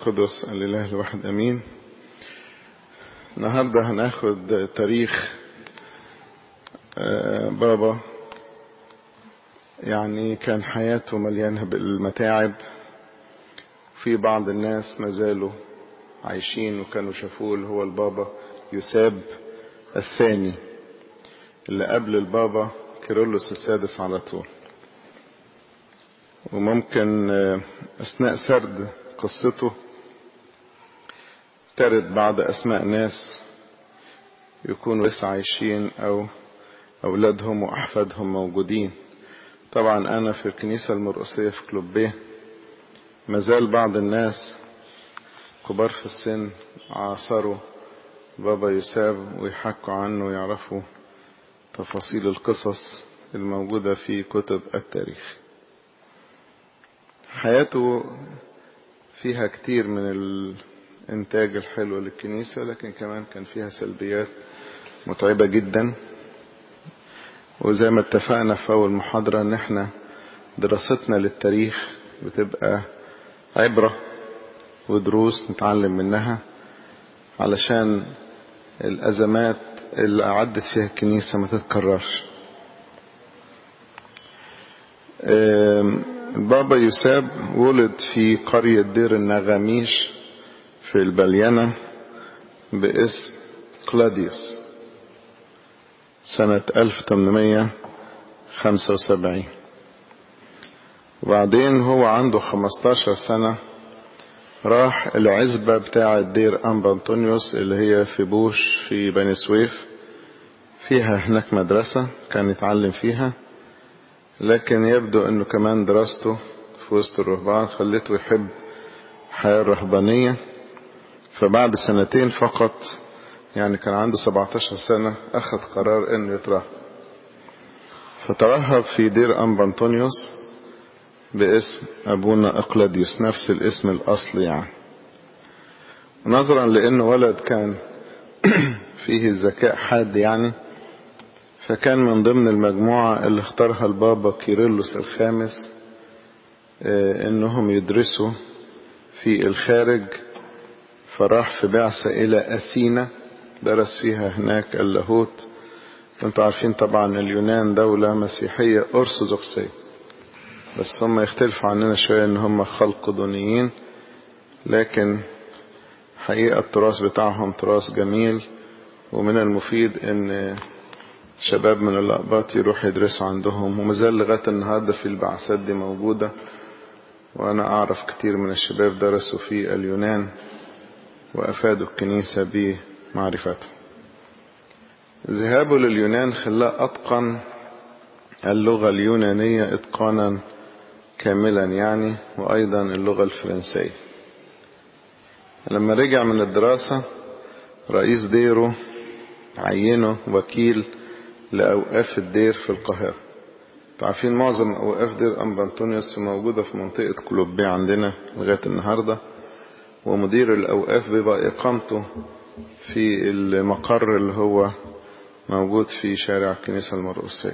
قدس الإله الواحد أمين النهاردة هناخد تاريخ بابا يعني كان حياته مليانة بالمتاعب في بعض الناس ما زالوا عايشين وكانوا شافوه اللي هو البابا يساب الثاني اللي قبل البابا كيرلس السادس على طول وممكن أثناء سرد قصته ترد بعض أسماء ناس يكونوا لسه عايشين أو أولادهم وأحفادهم موجودين طبعا أنا في الكنيسة المرقسية في كلوبيه ما زال بعض الناس كبار في السن عاصروا بابا يساب ويحكوا عنه ويعرفوا تفاصيل القصص الموجودة في كتب التاريخ حياته فيها كتير من الانتاج الحلو للكنيسة لكن كمان كان فيها سلبيات متعبة جدا وزي ما اتفقنا في اول محاضرة ان احنا دراستنا للتاريخ بتبقى عبرة ودروس نتعلم منها علشان الازمات اللي عدت فيها الكنيسة ما تتكررش بابا يساب ولد في قرية دير النغاميش في البليانة باسم كلاديوس سنة 1875 وبعدين هو عنده 15 سنة راح العزبة بتاعة دير أنبا أنطونيوس اللي هي في بوش في بني سويف فيها هناك مدرسة كان يتعلم فيها لكن يبدو انه كمان دراسته في وسط الرهبان خلته يحب الحياة الرهبانية فبعد سنتين فقط يعني كان عنده 17 سنة أخذ قرار أنه يترهب فترهب في دير أنبا أنطونيوس باسم أبونا أقلاديوس نفس الاسم الأصلي يعني نظرا لأنه ولد كان فيه ذكاء حاد يعني فكان من ضمن المجموعة اللي اختارها البابا كيرلس الخامس انهم يدرسوا في الخارج فراح في بعثة الى اثينا درس فيها هناك اللاهوت انتوا عارفين طبعا اليونان دولة مسيحية ارثوذكسية بس هم يختلفوا عننا شوية ان هم خلق دونيين لكن حقيقة التراث بتاعهم تراث جميل ومن المفيد ان شباب من الأقباط يروح يدرسوا عندهم ومازال لغاية النهاردة في البعثات دي موجودة وأنا أعرف كتير من الشباب درسوا في اليونان وأفادوا الكنيسة بمعرفته ذهابه لليونان خلاه أتقن اللغة اليونانية إتقانا كاملا يعني وأيضا اللغة الفرنسية لما رجع من الدراسة رئيس ديره عينه وكيل لأوقاف الدير في القاهرة عارفين معظم أوقاف دير أنبا أنطونيوس موجودة في منطقة كلوبيه عندنا لغاية النهاردة ومدير الأوقاف بيبقى إقامته في المقر اللي هو موجود في شارع الكنيسة المرقسية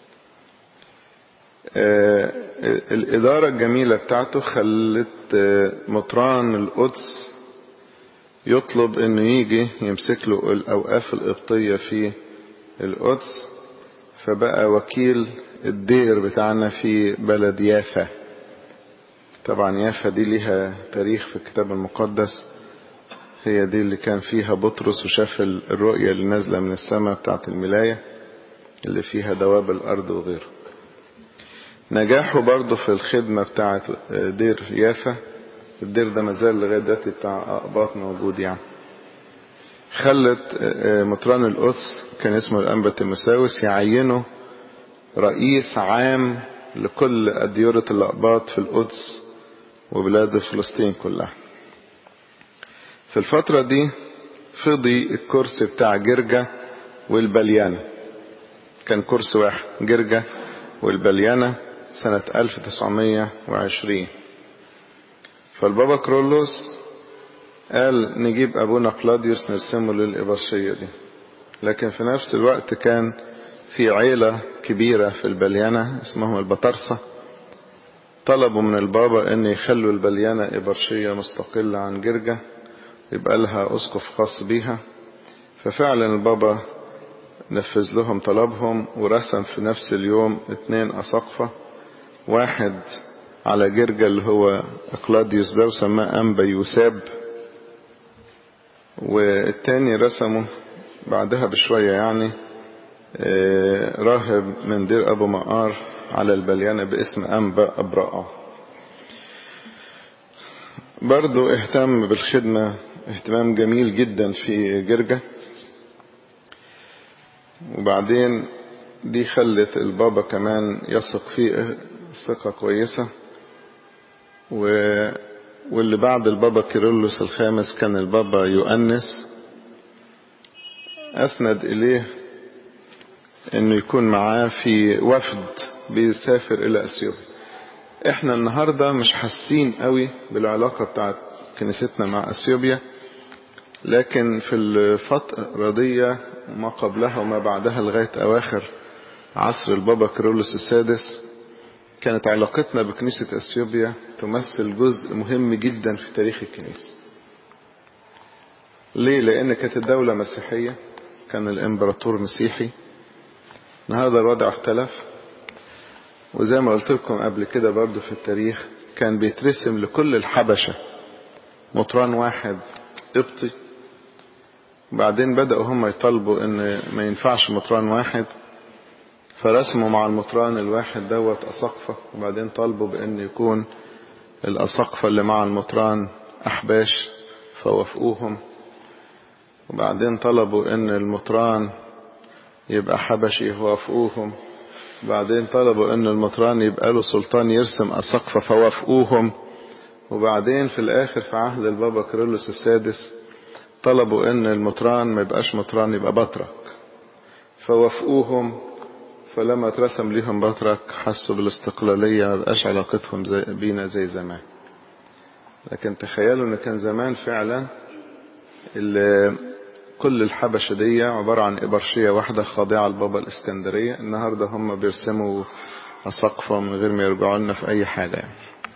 آه الإدارة الجميلة بتاعته خلت آه مطران القدس يطلب انه يجي يمسك له الأوقاف القبطية في القدس فبقى وكيل الدير بتاعنا في بلد يافا طبعا يافا دي ليها تاريخ في الكتاب المقدس هي دي اللي كان فيها بطرس وشاف الرؤية اللي نازلة من السماء بتاعت الملاية اللي فيها دواب الأرض وغيره نجاحه برضه في الخدمة بتاعت دير يافا الدير ده مازال لغاية دلوقتي بتاع أقباط موجود يعني خلت مطران القدس كان اسمه الأنبا تيموساوس يعينه رئيس عام لكل أديرة الأقباط في القدس وبلاد فلسطين كلها في الفترة دي فضي الكرسي بتاع جرجة والبليانة كان كرسي واحد جرجة والبليانة سنة 1920 فالبابا كرولوس قال نجيب أبونا كلاديوس نرسمه للإبرشية دي لكن في نفس الوقت كان في عيلة كبيرة في البليانة اسمهم البطرسة طلبوا من البابا ان يخلوا البليانة إبرشية مستقلة عن جرجة يبقى لها أسقف خاص بيها ففعلا البابا نفذ لهم طلبهم ورسم في نفس اليوم اتنين أساقفة واحد على جرجة اللي هو أقلاديوس ده وسماه أنبا يوساب والتاني رسمه بعدها بشوية يعني راهب من دير أبو مقار على البليانة باسم أنبا أبراء برضو اهتم بالخدمة اهتمام جميل جدا في جرجة وبعدين دي خلت البابا كمان يثق فيه ثقة كويسة و... واللي بعد البابا كيرلس الخامس كان البابا يؤنس أسند إليه انه يكون معاه في وفد بيسافر الى اثيوبيا احنا النهاردة مش حاسين قوي بالعلاقة بتاعت كنيستنا مع اثيوبيا لكن في الفترة دي ما قبلها وما بعدها لغاية اواخر عصر البابا كيرلس السادس كانت علاقتنا بكنيسة اثيوبيا تمثل جزء مهم جدا في تاريخ الكنيسة ليه لان كانت الدولة مسيحية كان الامبراطور مسيحي النهاردة الوضع اختلف وزي ما قلت لكم قبل كده برضو في التاريخ كان بيترسم لكل الحبشة مطران واحد قبطي بعدين بدأوا هم يطالبوا ان ما ينفعش مطران واحد فرسموا مع المطران الواحد دوت أسقفة وبعدين طالبوا بأن يكون الأسقفة اللي مع المطران أحباش فوافقوهم وبعدين طلبوا أن المطران يبقى حبشي وافقوهم بعدين طلبوا ان المطران يبقى له سلطان يرسم أسقفة فوافقوهم وبعدين في الاخر في عهد البابا كيرلس السادس طلبوا ان المطران ما يبقاش مطران يبقى بطرك فوافقوهم فلما اترسم ليهم بطرك حسوا بالاستقلالية ما بقاش علاقتهم زي بينا زي زمان لكن تخيلوا ان كان زمان فعلا كل الحبشة دي عبارة عن إبرشية واحدة خاضعة لبابا الإسكندرية النهاردة هم بيرسموا أسقفة من غير ما يرجعوا لنا في أي حاجة يعني.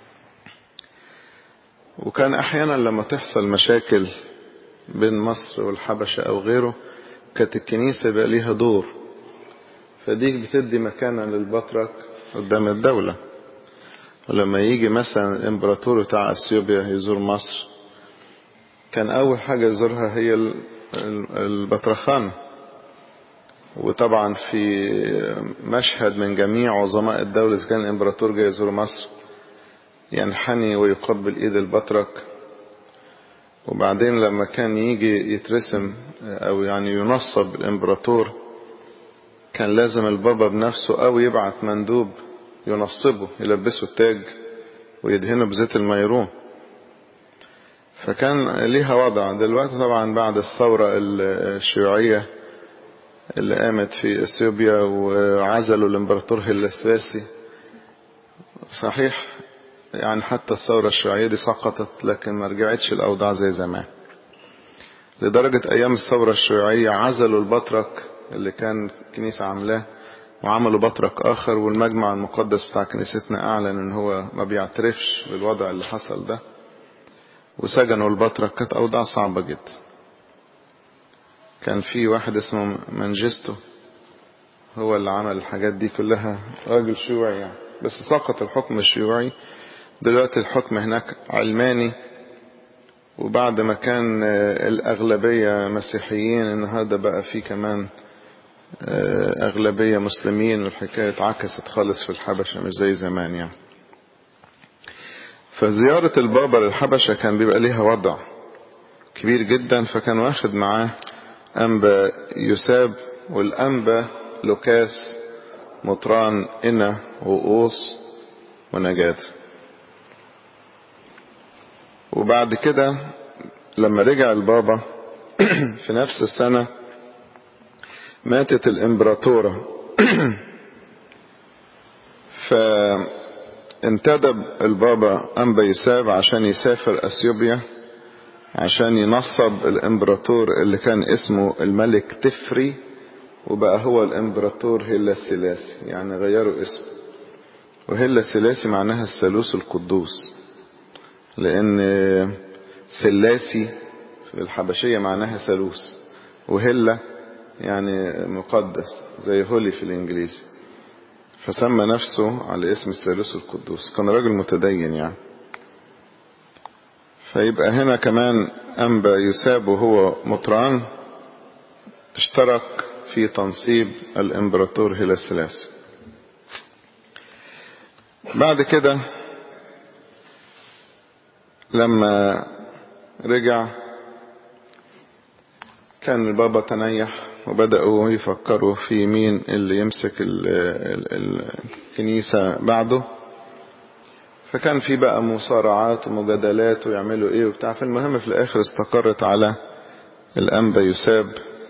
وكان أحيانا لما تحصل مشاكل بين مصر والحبشة أو غيره كانت الكنيسة بقى ليها دور فدي بتدي مكانا للبطرك قدام الدولة ولما يجي مثلا الامبراطور بتاع اثيوبيا يزور مصر كان اول حاجة يزورها هي البطرخانة وطبعا في مشهد من جميع عظماء الدولة إذا كان الإمبراطور جاي يزور مصر ينحني ويقبل إيد البطرك وبعدين لما كان يجي يترسم أو يعني ينصب الإمبراطور كان لازم البابا بنفسه أو يبعت مندوب ينصبه يلبسه التاج ويدهنه بزيت الميرون فكان ليها وضع دلوقتي طبعا بعد الثورة الشيوعية اللي قامت في اثيوبيا وعزلوا الامبراطور هيلساسي صحيح يعني حتى الثورة الشيوعية دي سقطت لكن ما رجعتش الأوضاع زي زمان لدرجة أيام الثورة الشيوعية عزلوا البطرك اللي كان الكنيسة عاملاه وعملوا بطرك آخر والمجمع المقدس بتاع كنيستنا أعلن إن هو ما بيعترفش بالوضع اللي حصل ده وسجنوا البطرك كانت أوضاع صعبة جدا كان في واحد اسمه منجستو هو اللي عمل الحاجات دي كلها راجل شيوعي يعني بس سقط الحكم الشيوعي دلوقتي الحكم هناك علماني وبعد ما كان الأغلبية مسيحيين النهاردة بقى في كمان أغلبية مسلمين والحكاية اتعكست خالص في الحبشة مش زي زمان يعني فزيارة البابا للحبشة كان بيبقى ليها وضع كبير جدا فكان واخد معاه أنبا يساب والأنبا لوكاس مطران إنا وقوس ونجاة وبعد كده لما رجع البابا في نفس السنة ماتت الإمبراطورة فانتدب البابا أنبا يساب عشان يسافر أثيوبيا عشان ينصب الإمبراطور اللي كان اسمه الملك تفري وبقى هو الإمبراطور هيلا سيلاسي يعني غيروا اسمه وهيلا سلاسي معناها الثالوث القدوس لأن سلاسي في الحبشية معناها ثالوث وهلا يعني مقدس زي هولي في الإنجليزي فسمى نفسه على اسم الثالوث القدوس كان راجل متدين يعني فيبقى هنا كمان أنبا يساب وهو مطران اشترك في تنصيب الإمبراطور هيلا الثلاثي بعد كده لما رجع كان البابا تنيح وبدأوا يفكروا في مين اللي يمسك ال ال الكنيسة بعده فكان في بقى مصارعات ومجادلات ويعملوا ايه وبتاع فالمهم في الاخر استقرت على الانبا يساب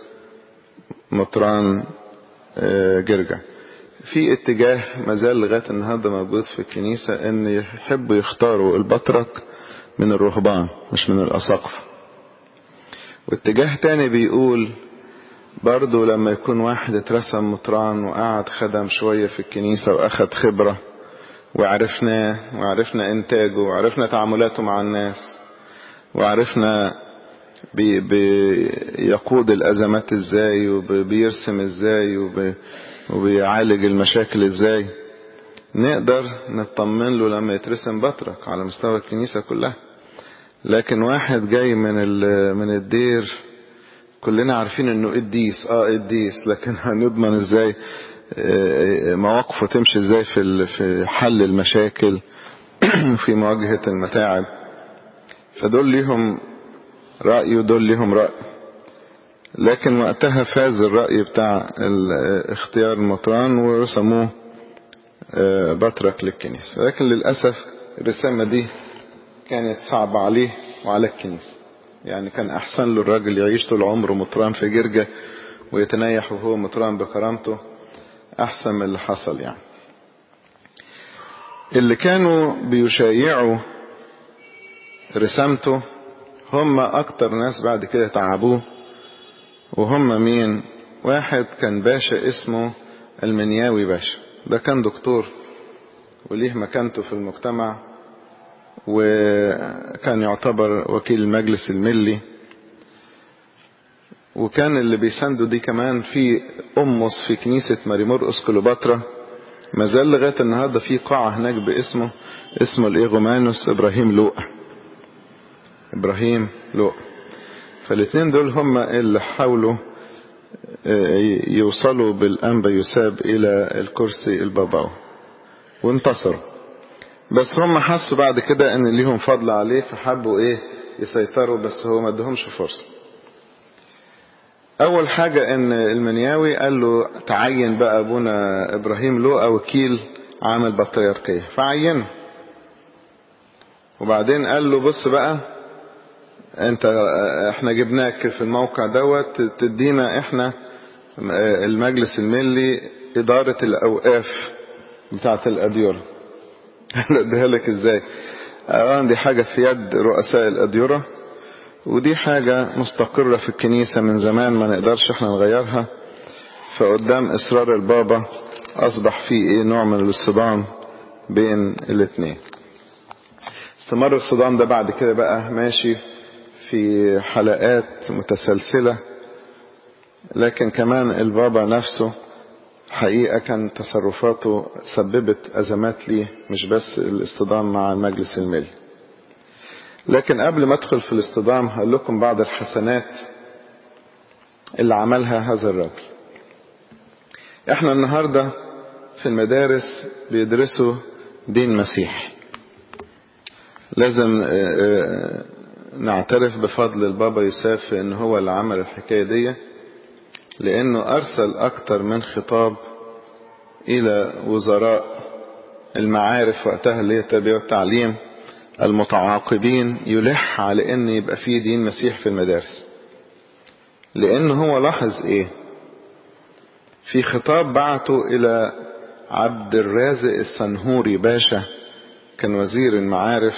مطران جرجع في اتجاه مازال لغاية النهاردة موجود في الكنيسة ان يحبوا يختاروا البطرك من الرهبان مش من الأساقفة واتجاه تاني بيقول برضو لما يكون واحد اترسم مطران وقعد خدم شوية في الكنيسة واخد خبرة وعرفناه وعرفنا انتاجه وعرفنا تعاملاته مع الناس وعرفنا بي بيقود الازمات ازاي وبيرسم ازاي وبي وبيعالج المشاكل ازاي نقدر نطمن له لما يترسم بطرك على مستوى الكنيسة كلها لكن واحد جاي من من الدير كلنا عارفين انه قديس اه قديس لكن هنضمن ازاي مواقفه تمشي ازاي في في حل المشاكل في مواجهة المتاعب فدول ليهم رأي ودول ليهم رأي لكن وقتها فاز الرأي بتاع اختيار المطران ورسموه بطرك للكنيسة لكن للأسف الرسامة دي كانت صعبة عليه وعلى الكنيسة يعني كان أحسن له الراجل يعيش طول عمره مطران في جرجة ويتنيح وهو مطران بكرامته أحسن من اللي حصل يعني اللي كانوا بيشايعوا رسامته هم أكتر ناس بعد كده تعبوه وهم مين واحد كان باشا اسمه المنياوي باشا ده كان دكتور وليه مكانته في المجتمع وكان يعتبر وكيل المجلس الملي وكان اللي بيسنده دي كمان في أمس في كنيسة ماريمورقس كليوباترا ما زال لغاية النهاردة في قاعة هناك باسمه اسمه الإيغومانوس إبراهيم لوقا إبراهيم لوقا فالاثنين دول هم اللي حاولوا يوصلوا بالأنبا يساب إلى الكرسي الباباوي وانتصروا بس هم حسوا بعد كده ان ليهم فضل عليه فحبوا ايه يسيطروا بس هو ما ادهمش فرصة اول حاجة ان المنياوي قال له تعين بقى ابونا ابراهيم لوقا وكيل عامل بطريركية فعينه وبعدين قال له بص بقى انت احنا جبناك في الموقع دوت تدينا احنا المجلس الملي ادارة الاوقاف بتاعة الاديرة اديها لك ازاي اولا دي حاجة في يد رؤساء الاديرة ودي حاجة مستقرة في الكنيسة من زمان ما نقدرش احنا نغيرها فقدام اصرار البابا اصبح في ايه نوع من الصدام بين الاثنين استمر الصدام ده بعد كده بقى ماشي في حلقات متسلسلة لكن كمان البابا نفسه حقيقة كان تصرفاته سببت أزمات ليه مش بس الاصطدام مع المجلس المالي لكن قبل ما ادخل في الاصطدام هقول لكم بعض الحسنات اللي عملها هذا الراجل احنا النهاردة في المدارس بيدرسوا دين مسيح لازم نعترف بفضل البابا يوسف في ان هو اللي عمل الحكاية دي لانه ارسل اكتر من خطاب الى وزراء المعارف وقتها اللي هي التربية والتعليم المتعاقبين يلح على ان يبقى فيه دين مسيح في المدارس لان هو لاحظ ايه في خطاب بعته الى عبد الرازق السنهوري باشا كان وزير المعارف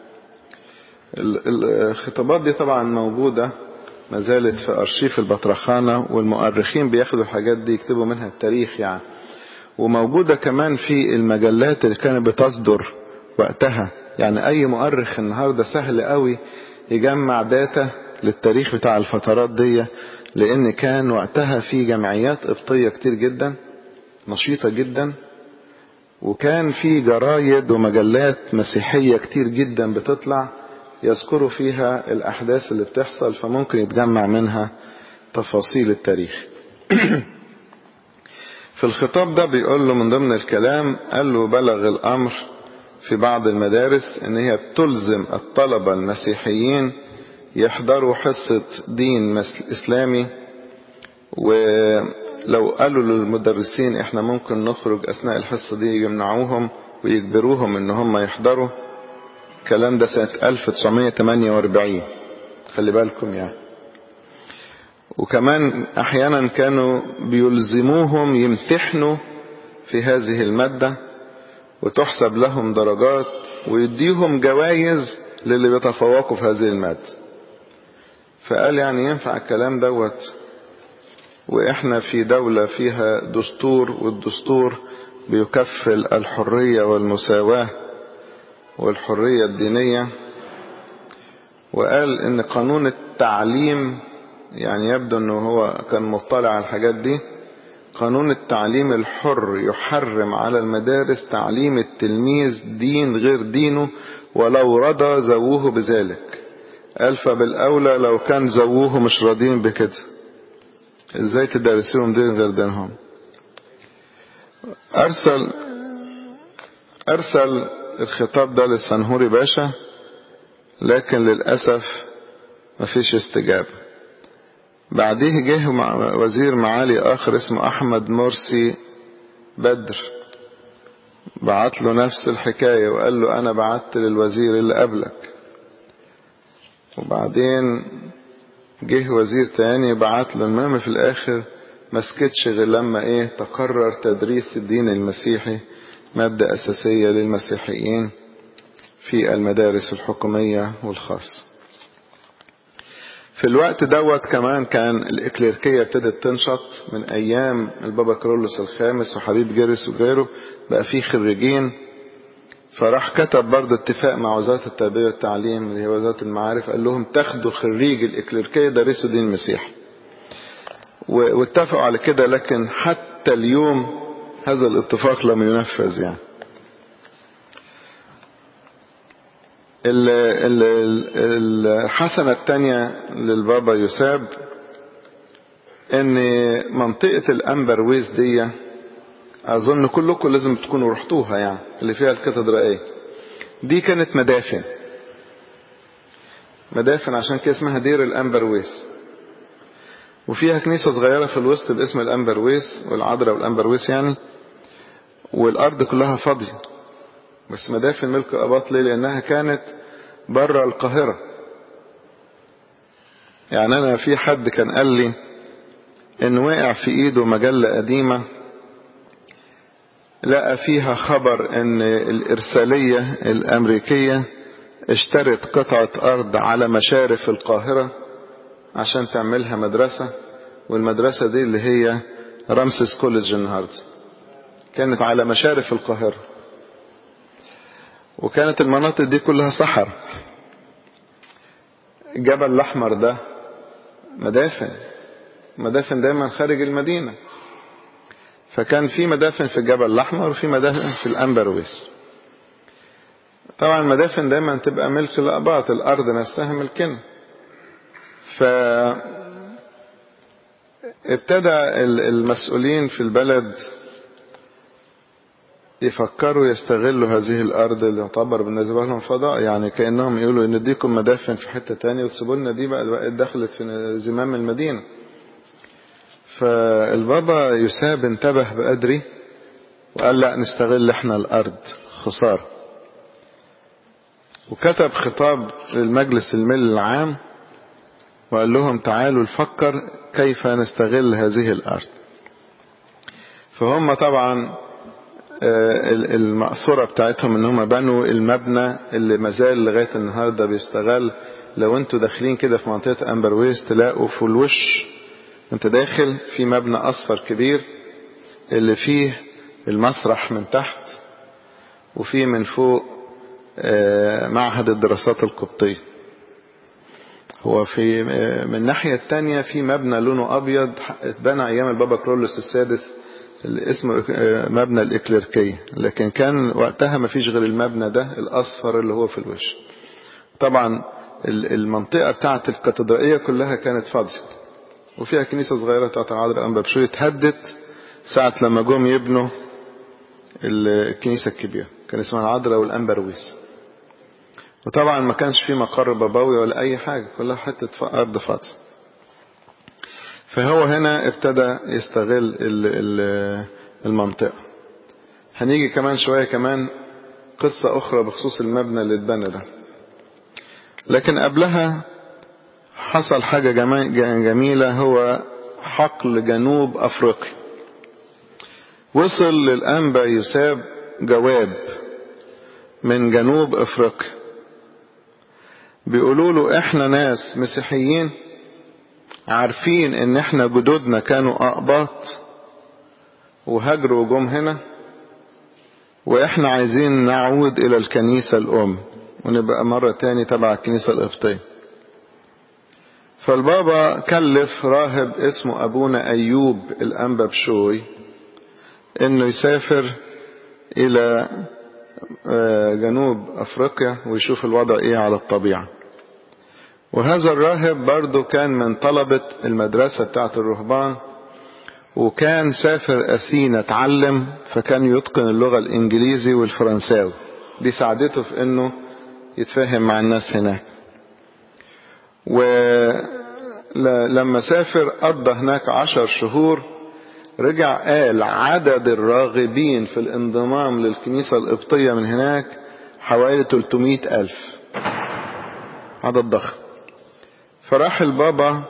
الخطابات دي طبعا موجودة ما زالت في أرشيف البطرخانة والمؤرخين بياخدوا الحاجات دي يكتبوا منها التاريخ يعني وموجودة كمان في المجلات اللي كانت بتصدر وقتها يعني أي مؤرخ النهاردة سهل قوي يجمع داتا للتاريخ بتاع الفترات دي لأن كان وقتها في جمعيات قبطية كتير جدا نشيطة جدا وكان في جرايد ومجلات مسيحية كتير جدا بتطلع يذكروا فيها الأحداث اللي بتحصل فممكن يتجمع منها تفاصيل التاريخ في الخطاب ده بيقول له من ضمن الكلام قال له بلغ الأمر في بعض المدارس ان هي بتلزم الطلبة المسيحيين يحضروا حصة دين اسلامي ولو قالوا للمدرسين احنا ممكن نخرج اثناء الحصة دي يمنعوهم ويجبروهم ان هم يحضروا الكلام ده سنة 1948 خلي بالكم يعني وكمان احيانا كانوا بيلزموهم يمتحنوا في هذه المادة وتحسب لهم درجات ويديهم جوائز للي بيتفوقوا في هذه المادة فقال يعني ينفع الكلام دوت واحنا في دولة فيها دستور والدستور بيكفل الحرية والمساواة والحرية الدينية وقال ان قانون التعليم يعني يبدو انه هو كان مطلع على الحاجات دي قانون التعليم الحر يحرم على المدارس تعليم التلميذ دين غير دينه ولو رضى زووه بذلك قال فبالأولى لو كان زووه مش راضين بكده ازاي تدرسيهم دين غير دينهم أرسل أرسل الخطاب ده للسنهوري باشا لكن للأسف مفيش استجابة بعديه جه مع وزير معالي آخر اسمه أحمد مرسي بدر بعت له نفس الحكاية وقال له أنا بعت للوزير اللي قبلك وبعدين جه وزير تاني بعت له المهم في الآخر ما سكتش غير لما إيه تقرر تدريس الدين المسيحي مادة أساسية للمسيحيين في المدارس الحكومية والخاصة في الوقت دوت كمان كان الإكليركية ابتدت تنشط من أيام البابا كرولوس الخامس وحبيب جرس وغيره بقى فيه خريجين فراح كتب برضه اتفاق مع وزارة التربية والتعليم اللي هي وزارة المعارف قال لهم تاخدوا خريج الإكليركية يدرسوا دين المسيح واتفقوا على كده لكن حتى اليوم هذا الاتفاق لم ينفذ يعني الحسنة التانية للبابا يساب ان منطقة الامبر ويز دي اظن كلكم لازم تكونوا رحتوها يعني اللي فيها الكاتدرائية دي كانت مدافن مدافن عشان كده اسمها دير الامبر ويس وفيها كنيسة صغيرة في الوسط باسم الامبر ويس والعذراء والامبر ويس يعني والارض كلها فاضية بس مدافن ملك الاباط ليه لانها كانت بره القاهرة يعني انا في حد كان قال لي ان وقع في ايده مجلة قديمة لقى فيها خبر ان الارسالية الامريكية اشترت قطعة ارض على مشارف القاهرة عشان تعملها مدرسة والمدرسة دي اللي هي رامسيس كوليدج النهاردة كانت على مشارف القاهرة وكانت المناطق دي كلها صحر الجبل الأحمر ده مدافن مدافن دايما خارج المدينة فكان في مدافن في الجبل الأحمر وفي مدافن في الأمبرويس طبعا المدافن دايما تبقى ملك الأباط الأرض نفسها ملكنا ف ابتدى المسؤولين في البلد يفكروا يستغلوا هذه الأرض اللي تعتبر بالنسبة لهم فضاء يعني كأنهم يقولوا نديكم مدافن في حتة تانية وتسيبوا لنا دي بقى بقت دخلت في زمام المدينة فالبابا يساب انتبه بأدري وقال لا نستغل احنا الأرض خسارة وكتب خطاب للمجلس الملي العام وقال لهم تعالوا نفكر كيف نستغل هذه الأرض فهم طبعا المقصورة بتاعتهم ان هم بنوا المبنى اللي مازال لغاية النهاردة بيستغل لو انتوا داخلين كده في منطقة امبرويز تلاقوا في الوش انت داخل في مبنى اصفر كبير اللي فيه المسرح من تحت وفي من فوق معهد الدراسات القبطية هو في من الناحية التانية في مبنى لونه أبيض اتبنى أيام البابا كرولوس السادس اللي اسمه مبنى الإكليركية لكن كان وقتها ما فيش غير المبنى ده الأصفر اللي هو في الوش طبعا المنطقة بتاعت الكاتدرائية كلها كانت فاضية وفيها كنيسة صغيرة بتاعت العذراء أنبا بشوية اتهدت ساعة لما جم يبنوا الكنيسة الكبيرة كان اسمها العذراء والأنبرويس وطبعا ما كانش في مقر بابوي ولا أي حاجة كلها حتة أرض فاضية فهو هنا ابتدى يستغل المنطقة هنيجي كمان شوية كمان قصة أخرى بخصوص المبنى اللي اتبنى ده لكن قبلها حصل حاجة جميلة هو حقل جنوب أفريقيا وصل للأنبا يساب جواب من جنوب أفريقيا بيقولوا له احنا ناس مسيحيين عارفين ان احنا جدودنا كانوا اقباط وهاجروا وجم هنا واحنا عايزين نعود الى الكنيسة الام ونبقى مرة تاني تبع الكنيسة القبطية فالبابا كلف راهب اسمه ابونا ايوب الانبا بشوي انه يسافر الى جنوب افريقيا ويشوف الوضع ايه على الطبيعة وهذا الراهب برضو كان من طلبة المدرسة بتاعت الرهبان وكان سافر أثينا اتعلم فكان يتقن اللغة الإنجليزي والفرنساوي دي ساعدته في أنه يتفاهم مع الناس هناك ولما سافر قضى هناك عشر شهور رجع قال عدد الراغبين في الانضمام للكنيسة القبطية من هناك حوالي 300 ألف عدد ضخم فراح البابا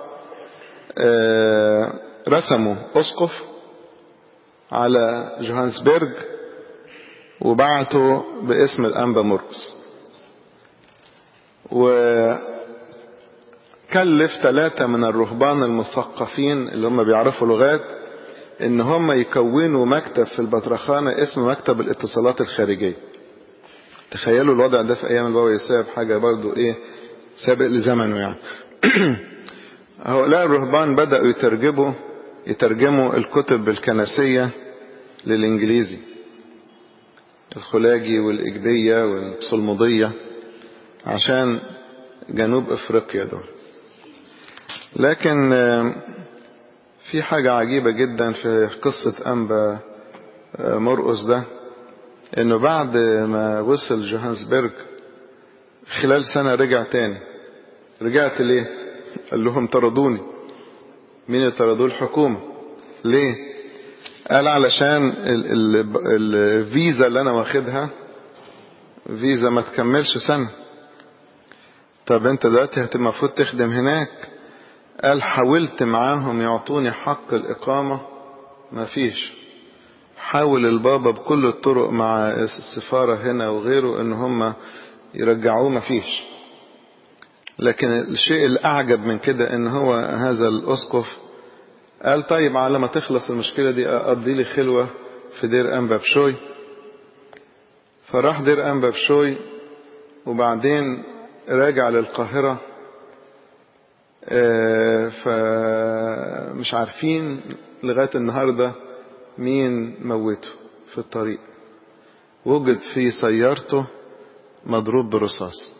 رسموا أسقف على جوهانسبرج وبعته باسم الأنبا موركس وكلف ثلاثة من الرهبان المثقفين اللي هم بيعرفوا لغات ان هم يكونوا مكتب في البطرخانة اسمه مكتب الاتصالات الخارجية تخيلوا الوضع ده في ايام البابا يساب حاجة برضو ايه سابق لزمنه يعني هؤلاء الرهبان بدأوا يترجموا يترجموا الكتب الكنسية للإنجليزي الخلاجي والإجبية والصلمضية عشان جنوب أفريقيا دول لكن في حاجة عجيبة جدا في قصة أنبا مرقس ده إنه بعد ما وصل جوهانسبرج خلال سنة رجع تاني رجعت ليه قال لهم طردوني مين اللي طردوه الحكومة ليه قال علشان الفيزا اللي انا واخدها فيزا ما تكملش سنة طب انت دلوقتي المفروض تخدم هناك قال حاولت معاهم يعطوني حق الإقامة ما فيش حاول البابا بكل الطرق مع السفارة هنا وغيره ان هم يرجعوه ما فيش لكن الشيء الأعجب من كده ان هو هذا الأسقف قال طيب على ما تخلص المشكلة دي أقضي لي خلوة في دير أنبا بشوي فراح دير أنبا بشوي وبعدين راجع للقاهرة فمش عارفين لغاية النهاردة مين موته في الطريق وجد في سيارته مضروب برصاص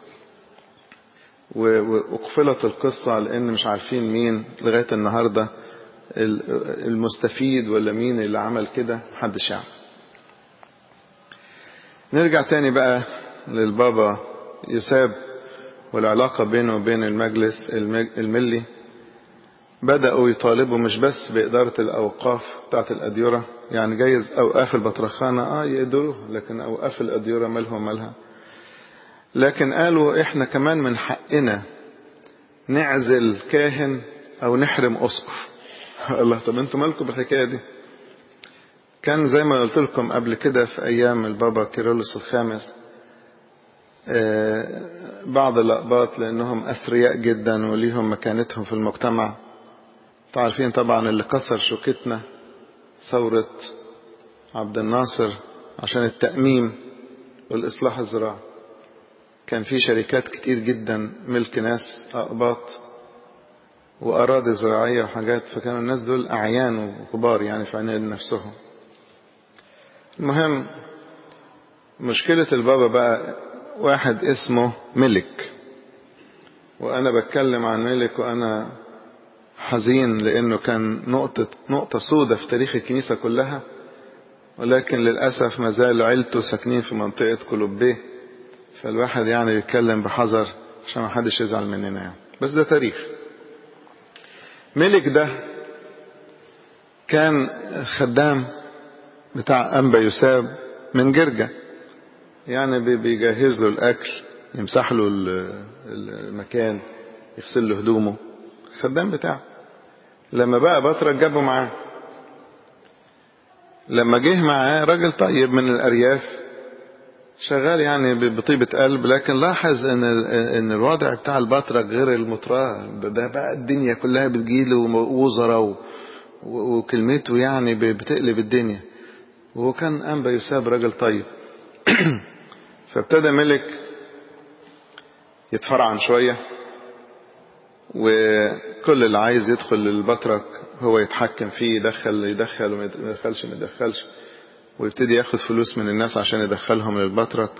وأقفلت القصة على إن مش عارفين مين لغاية النهاردة المستفيد ولا مين اللي عمل كده محدش يعرف نرجع تاني بقى للبابا يساب والعلاقة بينه وبين المجلس الملي بدأوا يطالبوا مش بس بإدارة الأوقاف بتاعت الأديرة يعني جايز أوقاف البطرخانة آه يقدروا لكن أوقاف الأديرة مالهم مالها لكن قالوا إحنا كمان من حقنا نعزل كاهن أو نحرم أسقف الله طب انتوا مالكم بالحكاية دي كان زي ما قلت لكم قبل كده في أيام البابا كيرلس الخامس بعض الأقباط لأنهم أثرياء جدا وليهم مكانتهم في المجتمع تعرفين طبعا اللي كسر شوكتنا ثورة عبد الناصر عشان التأميم والإصلاح الزراعي كان في شركات كتير جدا ملك ناس أقباط وأراضي زراعية وحاجات فكانوا الناس دول أعيان وكبار يعني في عينين نفسهم المهم مشكلة البابا بقى واحد اسمه ملك وأنا بتكلم عن ملك وأنا حزين لأنه كان نقطة, نقطة سودة في تاريخ الكنيسة كلها ولكن للأسف ما زال عيلته ساكنين في منطقة كولوبيه فالواحد يعني بيتكلم بحذر عشان ما حدش يزعل مننا يعني بس ده تاريخ ملك ده كان خدام بتاع أنبا يساب من جرجة يعني بيجهز له الأكل يمسح له المكان يغسل له هدومه الخدام بتاعه لما بقى بطرك جابه معاه لما جه معاه راجل طيب من الأرياف شغال يعني بطيبة قلب لكن لاحظ ان ان الوضع بتاع البطرك غير المطراه ده, ده بقى الدنيا كلها بتجيله وزراء وكلمته يعني بتقلب الدنيا وهو كان أنبا يساب راجل طيب فابتدى ملك يتفرعن شوية وكل اللي عايز يدخل للبطرك هو يتحكم فيه يدخل يدخل وما يدخلش ما يدخلش ويبتدي ياخد فلوس من الناس عشان يدخلهم للبطرك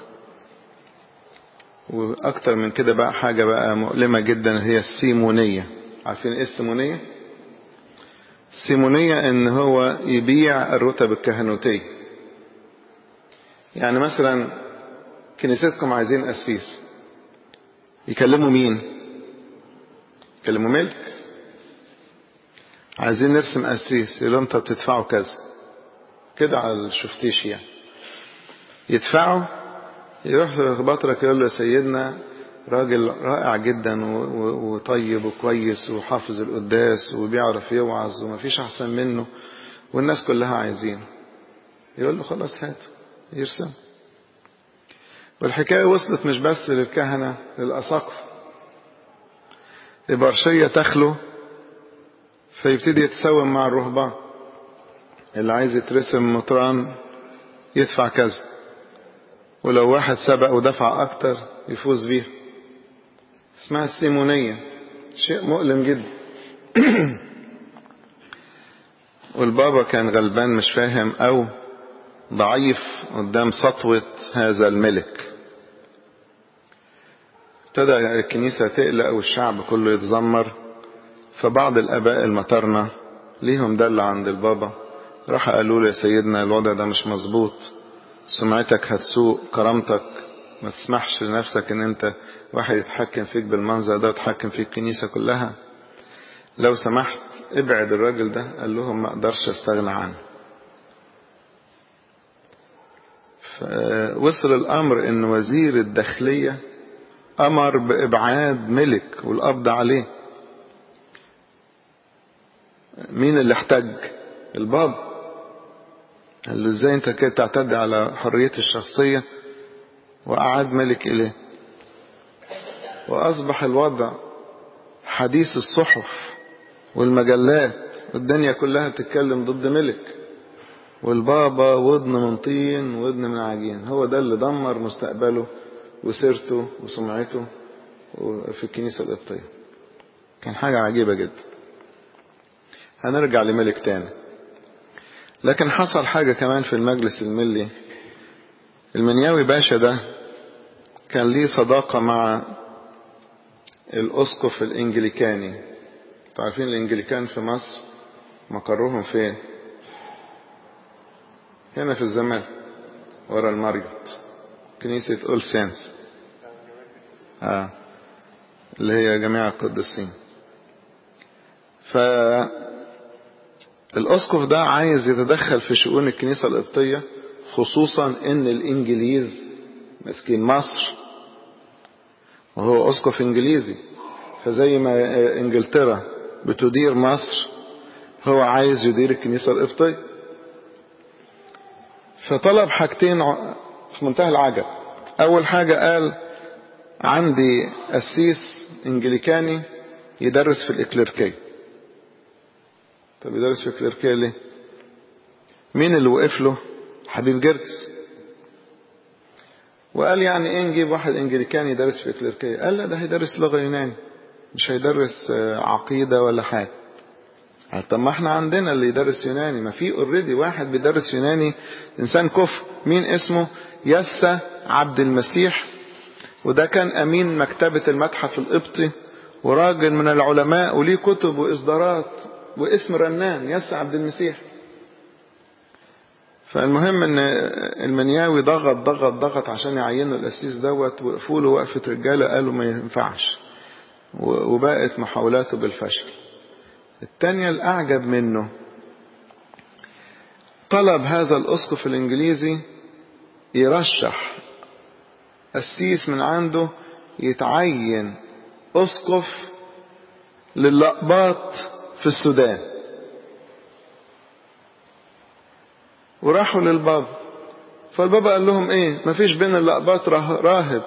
واكتر من كده بقى حاجة بقى مؤلمة جدا هي السيمونية عارفين ايه السيمونية السيمونية ان هو يبيع الرتب الكهنوتية يعني مثلا كنيستكم عايزين قسيس يكلموا مين يكلموا ملك عايزين نرسم قسيس يقول لهم طب تدفعوا كذا كده على الشفتيش يعني يدفعوا يروح لبطرك يقول له يا سيدنا راجل رائع جدا وطيب وكويس وحافظ القداس وبيعرف يوعظ ومفيش احسن منه والناس كلها عايزين يقول له خلاص هات يرسم والحكاية وصلت مش بس للكهنة للأساقفة إبرشية تخلو فيبتدي يتساوم مع الرهبان اللي عايز يترسم مطران يدفع كذا ولو واحد سبق ودفع أكتر يفوز بيه اسمها السيمونية شيء مؤلم جدا والبابا كان غلبان مش فاهم أو ضعيف قدام سطوة هذا الملك ابتدى الكنيسة تقلق والشعب كله يتذمر فبعض الآباء المطرنة ليهم دل عند البابا راح قالوا له يا سيدنا الوضع ده مش مظبوط سمعتك هتسوء كرامتك ما تسمحش لنفسك ان انت واحد يتحكم فيك بالمنظر ده ويتحكم فيك الكنيسة كلها لو سمحت ابعد الراجل ده قال لهم ما اقدرش استغنى عنه فوصل الامر ان وزير الداخلية امر بابعاد ملك والقبض عليه مين اللي احتج الباب قال له ازاي انت كده تعتدي على حرية الشخصية وأعاد ملك إليه وأصبح الوضع حديث الصحف والمجلات والدنيا كلها تتكلم ضد ملك والبابا ودن من طين ودن من عجين هو ده اللي دمر مستقبله وسيرته وسمعته في الكنيسة القبطية كان حاجة عجيبة جدا هنرجع لملك تاني لكن حصل حاجة كمان في المجلس الملي المنياوي باشا ده كان ليه صداقة مع الأسقف الإنجليكاني تعرفين الإنجليكان في مصر مقرهم فين هنا في الزمالك ورا الماريوت كنيسة أول سينس آه. اللي هي جميع القديسين ف الأسقف ده عايز يتدخل في شؤون الكنيسة القبطية خصوصا ان الانجليز ماسكين مصر وهو اسقف انجليزي فزي ما انجلترا بتدير مصر هو عايز يدير الكنيسة القبطية فطلب حاجتين في منتهى العجب اول حاجة قال عندي قسيس انجليكاني يدرس في الاكليركية طب يدرس في الاكليركية ليه مين اللي وقف له حبيب جرجس وقال يعني ايه نجيب واحد انجليكاني يدرس في كليركية قال لا ده هيدرس لغة يوناني مش هيدرس عقيدة ولا حاجة طب ما احنا عندنا اللي يدرس يوناني ما في اوريدي واحد بيدرس يوناني انسان كفر مين اسمه يسا عبد المسيح وده كان امين مكتبة المتحف القبطي وراجل من العلماء وليه كتب واصدارات واسم رنان يسا عبد المسيح فالمهم ان المنياوي ضغط ضغط ضغط عشان يعينوا الاسيس دوت وقفوا له وقفه رجاله قالوا ما ينفعش وبقت محاولاته بالفشل الثانيه الاعجب منه طلب هذا الاسقف الانجليزي يرشح قسيس من عنده يتعين اسقف للأقباط في السودان وراحوا للبابا فالبابا قال لهم ايه مفيش بين الأقباط راهب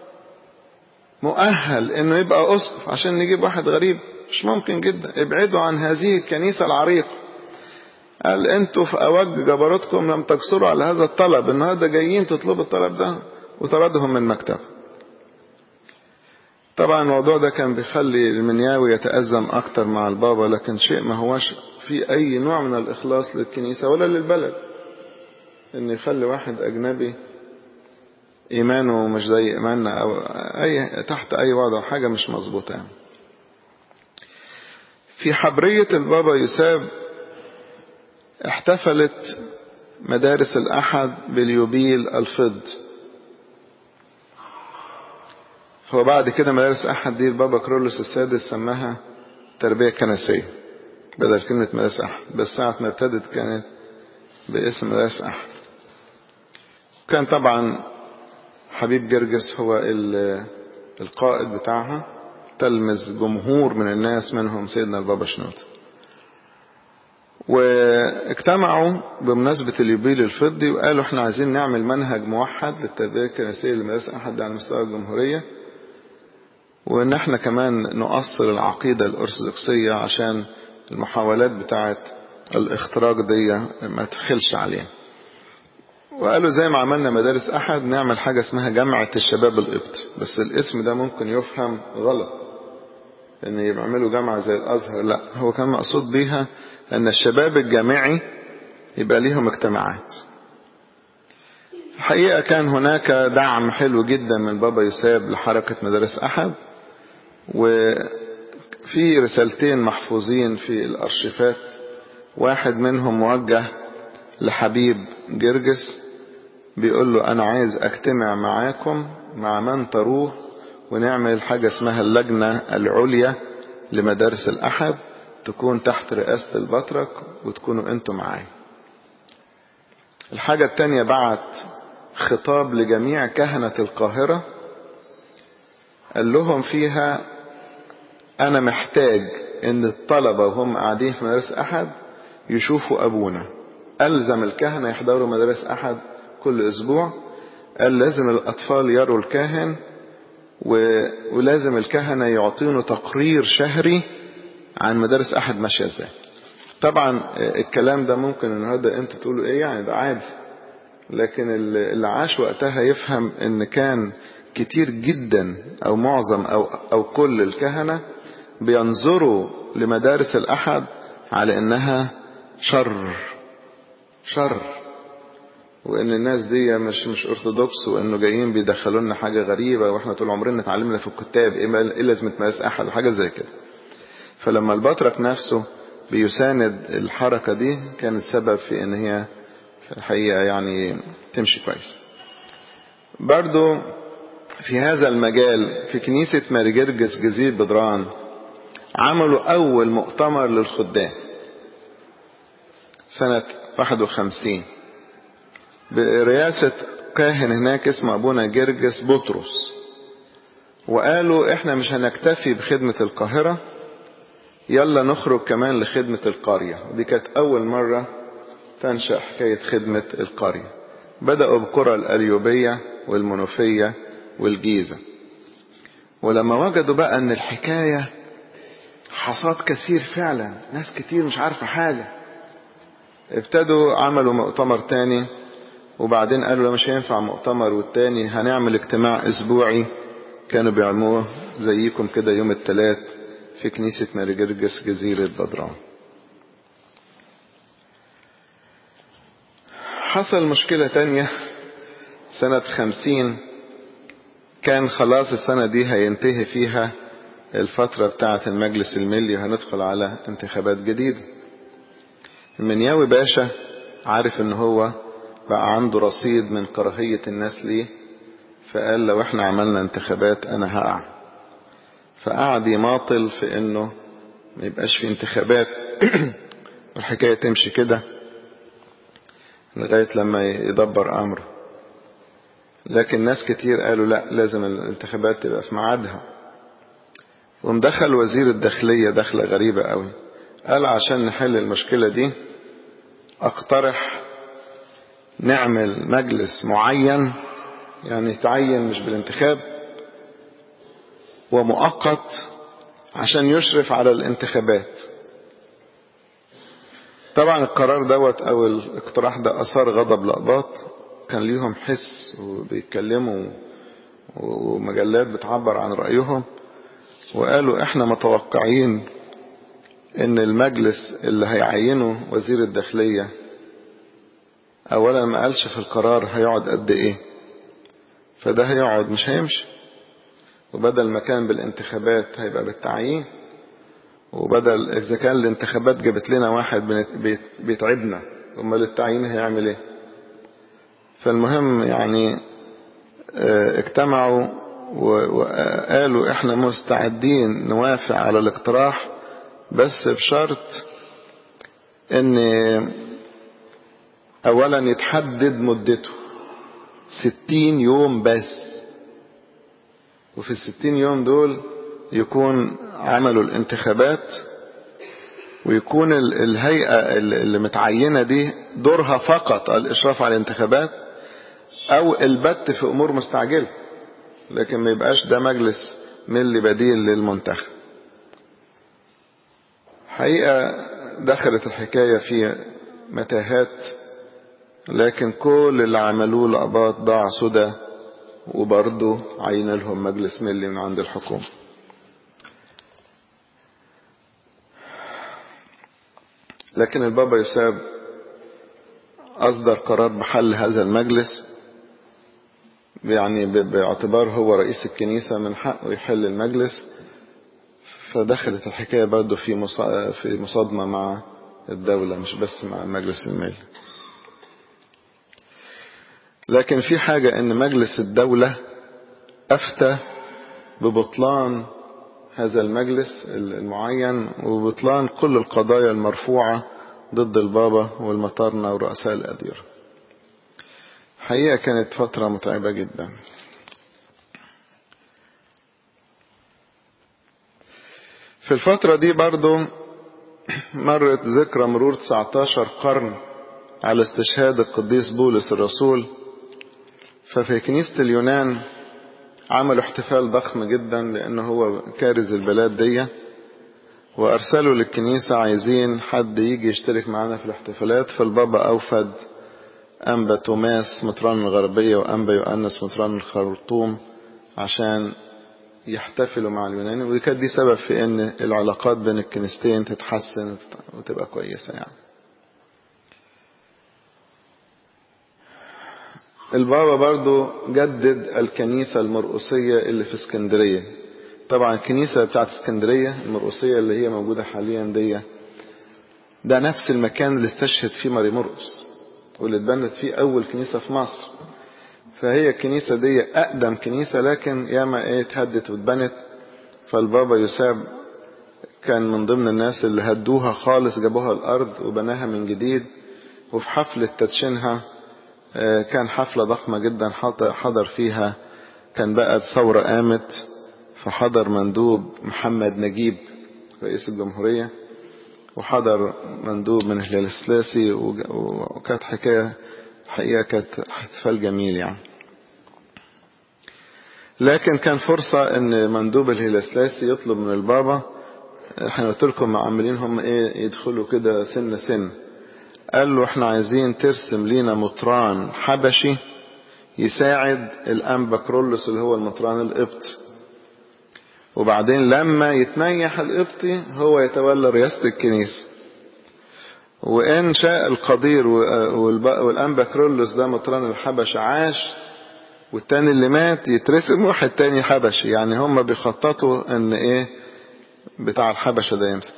مؤهل انه يبقى اسقف عشان نجيب واحد غريب مش ممكن جدا ابعدوا عن هذه الكنيسة العريقة قال انتوا في اواج جبروتكم لم تقصروا على هذا الطلب النهارده جايين تطلبوا الطلب ده وطردهم من مكتب طبعا الموضوع ده كان بيخلي المنياوي يتأزم أكتر مع البابا لكن شيء ما هوش في أي نوع من الإخلاص للكنيسة ولا للبلد إن يخلي واحد أجنبي إيمانه مش زي إيماننا أو أي تحت أي وضع حاجة مش مظبوطة يعني. في حبرية البابا يساب احتفلت مدارس الأحد باليوبيل الفض هو بعد كده مدارس أحد دي البابا كرولوس السادس سماها تربية كنسية بدل كلمة مدارس أحد بس ساعة ما ابتدت كانت باسم مدارس أحد كان طبعا حبيب جرجس هو القائد بتاعها تلمذ جمهور من الناس منهم سيدنا البابا شنوت واجتمعوا بمناسبة اليوبيل الفضي وقالوا احنا عايزين نعمل منهج موحد للتربية الكنسية لمدارس أحد على مستوى الجمهورية وان احنا كمان نؤصل العقيدة الأرثوذكسية عشان المحاولات بتاعة الاختراق دي ما تخلش عليها وقالوا زي ما عملنا مدارس أحد نعمل حاجة اسمها جامعة الشباب القبطي بس الاسم ده ممكن يفهم غلط ان يعملوا جامعة زي الأزهر لا هو كان مقصود بيها ان الشباب الجامعي يبقى ليهم اجتماعات الحقيقة كان هناك دعم حلو جدا من بابا يساب لحركة مدارس أحد وفي رسالتين محفوظين في الأرشيفات واحد منهم موجه لحبيب جرجس بيقول له أنا عايز أجتمع معاكم مع من تروه ونعمل حاجة اسمها اللجنة العليا لمدارس الأحد تكون تحت رئاسة البطرك وتكونوا انتم معايا الحاجة التانية بعت خطاب لجميع كهنة القاهرة قال لهم فيها أنا محتاج إن الطلبة وهم قاعدين في مدارس أحد يشوفوا أبونا ألزم الكهنة يحضروا مدارس أحد كل أسبوع قال لازم الأطفال يروا الكاهن ولازم الكهنة يعطينه تقرير شهري عن مدارس أحد ماشية ازاي طبعا الكلام ده ممكن النهاردة انتوا تقولوا ايه يعني ده عادي لكن اللي عاش وقتها يفهم ان كان كتير جدا او معظم او, أو كل الكهنة بينظروا لمدارس الأحد على انها شر شر وان الناس دي مش مش ارثوذكس وانه جايين بيدخلوا لنا حاجه غريبه واحنا طول عمرنا اتعلمنا في الكتاب ايه لازمه مدارس احد وحاجه زي كده فلما البطرك نفسه بيساند الحركة دي كانت سبب في ان هي في الحقيقة يعني تمشي كويس برضو في هذا المجال في كنيسة ماري جرجس جزير بدران عملوا أول مؤتمر للخدام سنة 51 برئاسة كاهن هناك اسمه أبونا جرجس بطرس وقالوا احنا مش هنكتفي بخدمة القاهرة يلا نخرج كمان لخدمة القرية ودي كانت أول مرة تنشأ حكاية خدمة القرية بدأوا بقرى الأليوبية والمنوفية والجيزة ولما وجدوا بقى أن الحكاية حصاد كثير فعلا ناس كتير مش عارفة حاجة ابتدوا عملوا مؤتمر تاني وبعدين قالوا لا مش هينفع مؤتمر والتاني هنعمل اجتماع اسبوعي كانوا بيعملوه زيكم كده يوم الثلاث في كنيسة ماري جرجس جزيرة بدران حصل مشكلة تانية سنة خمسين كان خلاص السنة دي هينتهي فيها الفترة بتاعة المجلس الملي وهندخل على انتخابات جديدة المنياوي باشا عارف ان هو بقى عنده رصيد من كراهية الناس ليه فقال لو احنا عملنا انتخابات انا هقع فقعد يماطل في انه ما يبقاش في انتخابات والحكاية تمشي كده لغاية لما يدبر امره لكن ناس كتير قالوا لا لازم الانتخابات تبقى في ميعادها ومدخل وزير الداخلية دخلة غريبة قوي قال عشان نحل المشكلة دي اقترح نعمل مجلس معين يعني يتعين مش بالانتخاب ومؤقت عشان يشرف على الانتخابات طبعا القرار دوت او الاقتراح ده اثار غضب لقباط كان ليهم حس وبيتكلموا ومجلات بتعبر عن رأيهم وقالوا احنا متوقعين ان المجلس اللي هيعينه وزير الداخلية اولا ما قالش في القرار هيقعد قد ايه فده هيقعد مش هيمشي وبدل ما كان بالانتخابات هيبقى بالتعيين وبدل اذا كان الانتخابات جابت لنا واحد بيتعبنا امال التعيين هيعمل ايه فالمهم يعني اجتمعوا وقالوا احنا مستعدين نوافق على الاقتراح بس بشرط ان اولا يتحدد مدته ستين يوم بس وفي الستين يوم دول يكون عملوا الانتخابات ويكون الهيئة اللي متعينة دي دورها فقط الإشراف على الانتخابات أو البت في أمور مستعجلة لكن ما يبقاش ده مجلس ملي بديل للمنتخب حقيقة دخلت الحكاية في متاهات لكن كل اللي عملوه لأباط ضاع سدى وبرضه عين لهم مجلس ملي من عند الحكومة لكن البابا يساب أصدر قرار بحل هذا المجلس يعني باعتبار هو رئيس الكنيسة من حقه يحل المجلس فدخلت الحكاية برضه في في مصادمة مع الدولة مش بس مع المجلس المالي لكن في حاجة ان مجلس الدولة افتى ببطلان هذا المجلس المعين وبطلان كل القضايا المرفوعة ضد البابا والمطارنة ورؤساء الأديرة حقيقة كانت فترة متعبة جدا في الفترة دي برضو مرت ذكرى مرور 19 قرن على استشهاد القديس بولس الرسول ففي كنيسة اليونان عملوا احتفال ضخم جدا لأنه هو كارز البلاد دي وأرسلوا للكنيسة عايزين حد يجي يشترك معانا في الاحتفالات فالبابا أوفد أنبا توماس مطران الغربية وأنبا يؤنس مطران الخرطوم عشان يحتفلوا مع اليوناني ودي كانت دي سبب في ان العلاقات بين الكنيستين تتحسن وتبقى كويسة يعني البابا برضو جدد الكنيسة المرقسية اللي في اسكندرية طبعا الكنيسة بتاعت اسكندرية المرقسية اللي هي موجودة حاليا دي ده نفس المكان اللي استشهد فيه ماري مرقس واللي اتبنت فيه أول كنيسة في مصر فهي الكنيسة دي أقدم كنيسة لكن ياما ايه اتهدت واتبنت فالبابا يساب كان من ضمن الناس اللي هدوها خالص جابوها الأرض وبناها من جديد وفي حفلة تدشينها كان حفلة ضخمة جدا حضر فيها كان بقى الثورة قامت فحضر مندوب محمد نجيب رئيس الجمهورية وحضر مندوب من الهلال الثلاثي وكانت حكاية حقيقة كانت احتفال جميل يعني لكن كان فرصة ان مندوب الهلال الثلاثي يطلب من البابا احنا قلت لكم عاملين هم ايه يدخلوا كده سن سن قال له احنا عايزين ترسم لينا مطران حبشي يساعد الأنبا كرولوس اللي هو المطران القبطي وبعدين لما يتنيح القبطي هو يتولى رئاسة الكنيسة وإن شاء القدير والأنبا كرولوس ده مطران الحبش عاش والتاني اللي مات يترسم واحد تاني حبشي يعني هم بيخططوا ان ايه بتاع الحبشة ده يمسك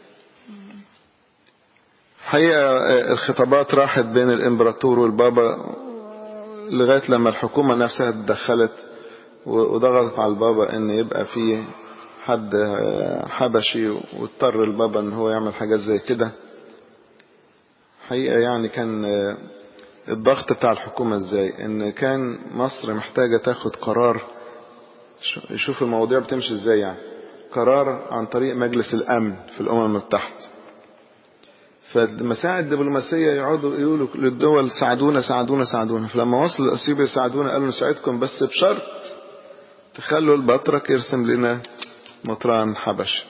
حقيقة الخطابات راحت بين الامبراطور والبابا لغاية لما الحكومة نفسها اتدخلت وضغطت على البابا ان يبقى فيه حد حبشي واضطر البابا ان هو يعمل حاجات زي كده حقيقة يعني كان الضغط بتاع الحكومة ازاي ان كان مصر محتاجة تاخد قرار يشوف المواضيع بتمشي ازاي يعني قرار عن طريق مجلس الامن في الامم المتحدة فالمساعي الدبلوماسية يقعدوا يقولوا للدول ساعدونا ساعدونا ساعدونا فلما وصل اثيوبيا ساعدونا قالوا نساعدكم بس بشرط تخلوا البطرك يرسم لنا مطران حبشي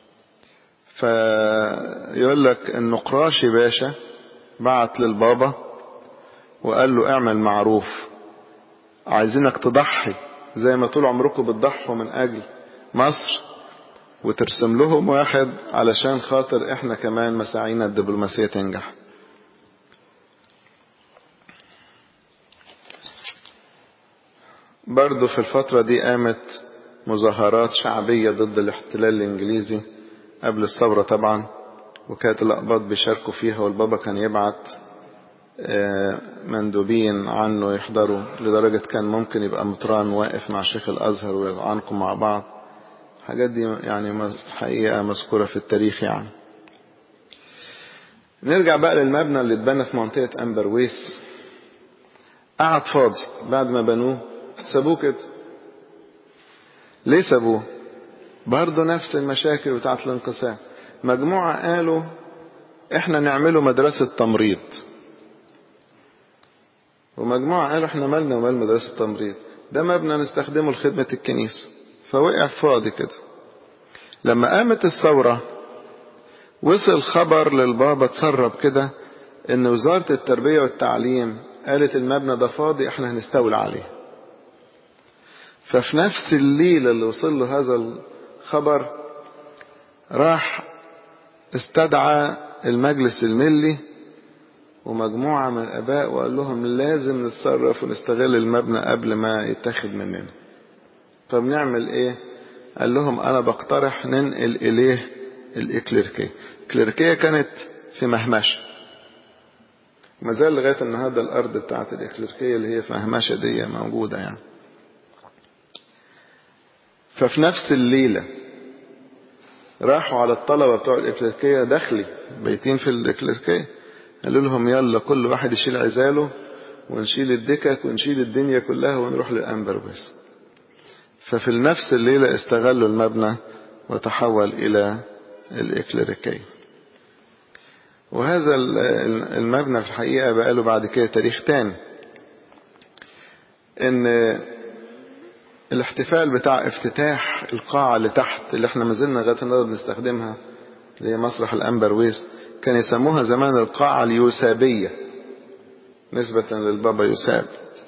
فيقول لك النقراشي باشا بعت للبابا وقال له اعمل معروف عايزينك تضحي زي ما طول عمركم بتضحوا من اجل مصر وترسم لهم واحد علشان خاطر احنا كمان مساعينا الدبلوماسية تنجح برضو في الفترة دي قامت مظاهرات شعبية ضد الاحتلال الانجليزي قبل الثورة طبعا وكانت الأقباط بيشاركوا فيها والبابا كان يبعت مندوبين عنه يحضروا لدرجة كان ممكن يبقى مطران واقف مع شيخ الأزهر ويعنكم مع بعض الحاجات دي يعني حقيقة مذكورة في التاريخ يعني نرجع بقى للمبنى اللي اتبنى في منطقة أمبرويس قعد فاضي بعد ما بنوه سابوه كده ليه سابوه برضه نفس المشاكل بتاعت الانقسام مجموعة قالوا احنا نعمله مدرسة تمريض ومجموعة قالوا احنا مالنا ومال مدرسة تمريض ده مبنى نستخدمه لخدمة الكنيسة فوقع فاضي كده لما قامت الثورة وصل خبر للبابا تسرب كده ان وزارة التربية والتعليم قالت المبنى ده فاضي احنا هنستولى عليه ففي نفس الليلة اللي وصل له هذا الخبر راح استدعى المجلس الملي ومجموعة من الآباء وقال لهم لازم نتصرف ونستغل المبنى قبل ما يتاخد مننا طب نعمل ايه قال لهم انا بقترح ننقل اليه الاكليركية الكليركية كانت في مهمشة ما زال لغاية النهاردة الارض بتاعت الاكليركية اللي هي في مهمشة دي موجودة يعني ففي نفس الليلة راحوا على الطلبة بتوع الإكليركية داخلي بيتين في الإكليركية قالوا لهم يلا كل واحد يشيل عزاله ونشيل الدكك ونشيل الدنيا كلها ونروح للأنبر بس ففي نفس الليلة استغلوا المبنى وتحول إلى الإكليركية وهذا المبنى في الحقيقة بقى له بعد كده تاريخ تاني ان الاحتفال بتاع افتتاح القاعة اللي تحت اللي احنا ما زلنا لغاية النهارده بنستخدمها اللي هي مسرح الأنبر ويست كان يسموها زمان القاعة اليوسابية نسبة للبابا يوساب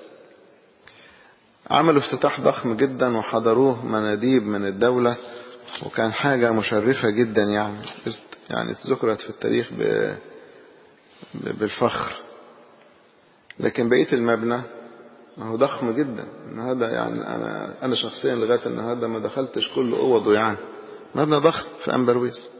عملوا افتتاح ضخم جدا وحضروه مناديب من الدولة وكان حاجة مشرفة جدا يعني يعني ذكرت في التاريخ ب... بالفخر لكن بقية المبنى هو ضخم جدا النهارده يعني انا انا شخصيا لغايه النهارده ما دخلتش كل اوضه يعني مبنى ضخم في امبرويس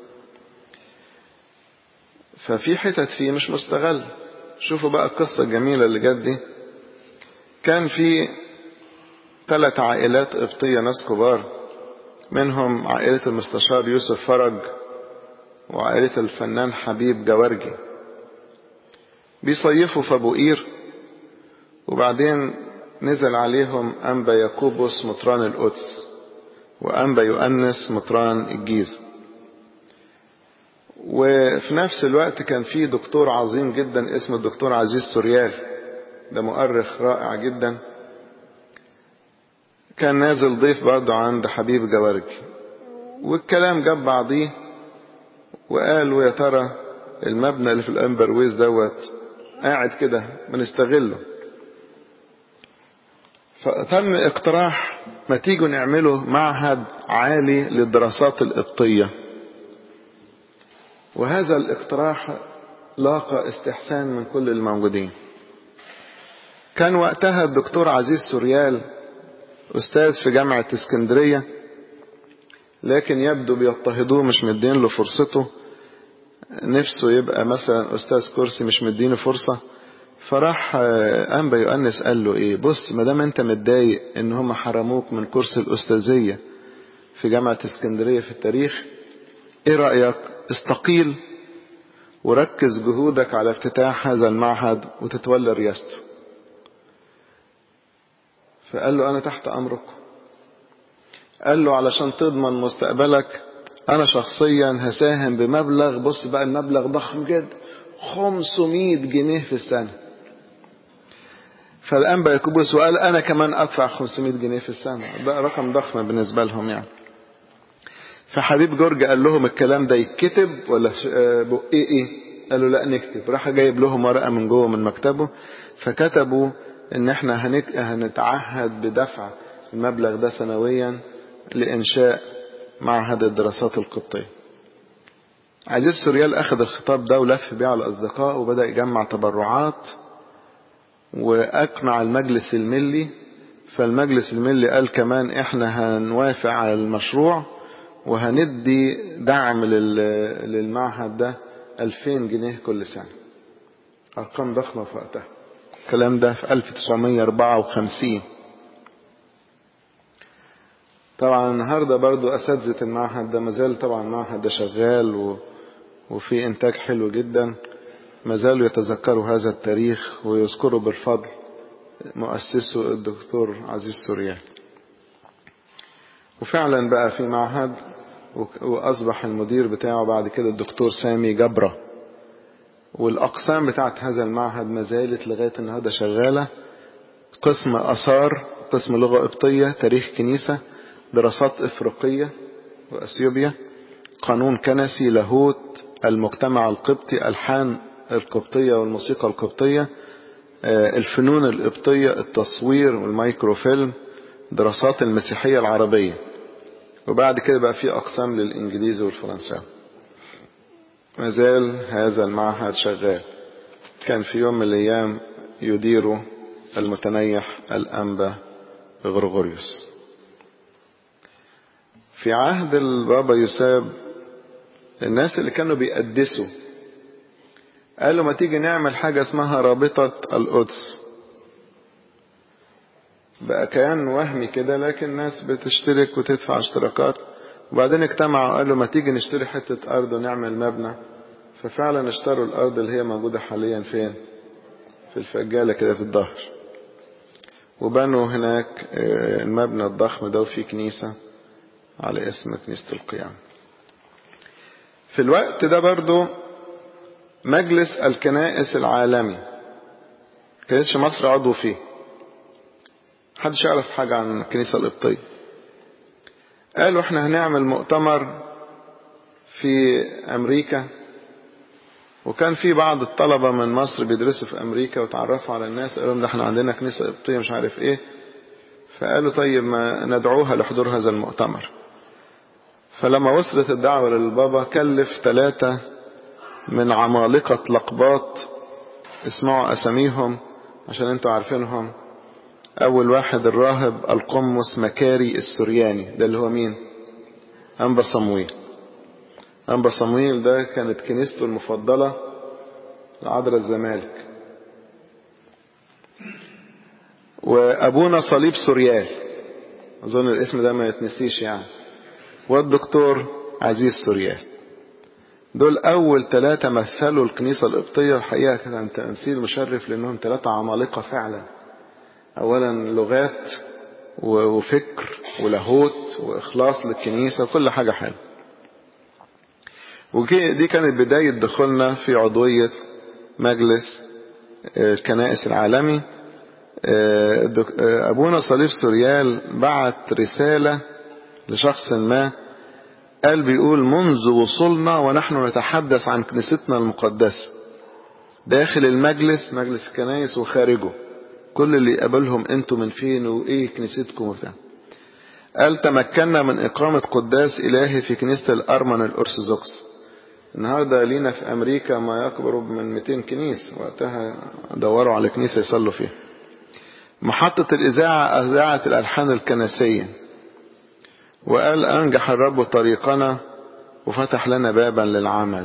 ففي حتت فيه مش مستغل شوفوا بقى القصه الجميله اللي جت دي كان في ثلاث عائلات قبطيه ناس كبار منهم عائله المستشار يوسف فرج وعائله الفنان حبيب جوارجي بيصيفوا في ابو قير وبعدين نزل عليهم أنبا ياكوبوس مطران القدس وأنبا يؤنس مطران الجيزة وفي نفس الوقت كان في دكتور عظيم جدا اسمه الدكتور عزيز سوريال ده مؤرخ رائع جدا كان نازل ضيف برضه عند حبيب جوارجي والكلام جاب بعضيه وقالوا يا ترى المبنى اللي في الأمبرويز دوت قاعد كده بنستغله فتم اقتراح ما تيجوا نعمله معهد عالي للدراسات القبطية وهذا الاقتراح لاقى استحسان من كل الموجودين كان وقتها الدكتور عزيز سوريال أستاذ في جامعة اسكندرية لكن يبدو بيضطهدوه مش مدين له فرصته نفسه يبقى مثلا أستاذ كرسي مش مدينه فرصة فراح أنبا يؤنس قال له إيه بص ما دام أنت متضايق إن هم حرموك من كرسي الأستاذية في جامعة اسكندرية في التاريخ إيه رأيك استقيل وركز جهودك على افتتاح هذا المعهد وتتولى رئاسته فقال له أنا تحت أمركم قال له علشان تضمن مستقبلك أنا شخصيا هساهم بمبلغ بص بقى المبلغ ضخم جدا 500 جنيه في السنة فالأنبا يكوبوس وقال أنا كمان أدفع 500 جنيه في السنة ده رقم ضخم بالنسبة لهم يعني فحبيب جورج قال لهم الكلام ده يتكتب ولا ايه ايه قالوا لا نكتب راح جايب لهم ورقة من جوه من مكتبه فكتبوا ان احنا هنك... هنتعهد بدفع المبلغ ده سنويا لإنشاء معهد الدراسات القبطية عزيز سوريال أخذ الخطاب ده ولف بيه على الأصدقاء وبدأ يجمع تبرعات وأقنع المجلس الملي فالمجلس الملي قال كمان احنا هنوافق على المشروع وهندي دعم للمعهد ده 2000 جنيه كل سنة أرقام ضخمة في وقتها الكلام ده في 1954 طبعا النهارده برضو اساتذه المعهد ده مازال طبعا المعهد ده شغال و... وفي انتاج حلو جدا ما زالوا يتذكروا هذا التاريخ ويذكروا بالفضل مؤسسه الدكتور عزيز سوريان وفعلا بقى في معهد واصبح المدير بتاعه بعد كده الدكتور سامي جبره والاقسام بتاعت هذا المعهد ما زالت لغايه النهارده شغاله قسم اثار قسم لغه قبطيه تاريخ كنيسه دراسات إفريقية وأثيوبيا قانون كنسي لاهوت المجتمع القبطي ألحان القبطية والموسيقى القبطية الفنون القبطية التصوير والمايكروفيلم دراسات المسيحية العربية وبعد كده بقى في أقسام للإنجليزي والفرنساوي ما زال هذا المعهد شغال كان في يوم من الأيام يديره المتنيح الأنبا غرغوريوس في عهد البابا يساب الناس اللي كانوا بيقدسوا قالوا ما تيجي نعمل حاجة اسمها رابطة القدس بقى كيان وهمي كده لكن الناس بتشترك وتدفع اشتراكات وبعدين اجتمعوا قالوا ما تيجي نشتري حتة أرض ونعمل مبنى ففعلا اشتروا الأرض اللي هي موجودة حاليا فين في الفجالة كده في الظهر وبنوا هناك المبنى الضخم ده وفيه كنيسة على اسم كنيسة القيام في الوقت ده برضو مجلس الكنائس العالمي كنيسة مصر عضو فيه محدش يعرف حاجة عن الكنيسة القبطية قالوا احنا هنعمل مؤتمر في أمريكا وكان في بعض الطلبة من مصر بيدرسوا في أمريكا وتعرفوا على الناس قالوا ده احنا عندنا كنيسة قبطية مش عارف ايه فقالوا طيب ما ندعوها لحضور هذا المؤتمر فلما وصلت الدعوة للبابا كلف ثلاثة من عمالقة لقباط اسمعوا أساميهم عشان انتوا عارفينهم أول واحد الراهب القمص مكاري السرياني ده اللي هو مين أنبا صمويل أنبا صمويل ده كانت كنيسته المفضلة لعذراء الزمالك وأبونا صليب سوريال أظن الاسم ده ما يتنسيش يعني والدكتور عزيز سوريال دول أول ثلاثة مثلوا الكنيسة القبطية الحقيقة كان تمثيل مشرف لأنهم ثلاثة عمالقة فعلا أولا لغات وفكر ولاهوت وإخلاص للكنيسة وكل حاجة حلوة ودي كانت بداية دخولنا في عضوية مجلس الكنائس العالمي أبونا صليب سوريال بعت رسالة لشخص ما قال بيقول منذ وصولنا ونحن نتحدث عن كنيستنا المقدسة داخل المجلس مجلس الكنايس وخارجه كل اللي يقابلهم انتوا من فين وايه كنيستكم وبتاع قال تمكنا من إقامة قداس إلهي في كنيسة الأرمن الأرثوذكس النهاردة لينا في أمريكا ما يقرب من 200 كنيسة وقتها دوروا على كنيسة يصلوا فيها محطة الإذاعة أذاعة الألحان الكنسية وقال أنجح الرب طريقنا وفتح لنا بابا للعمل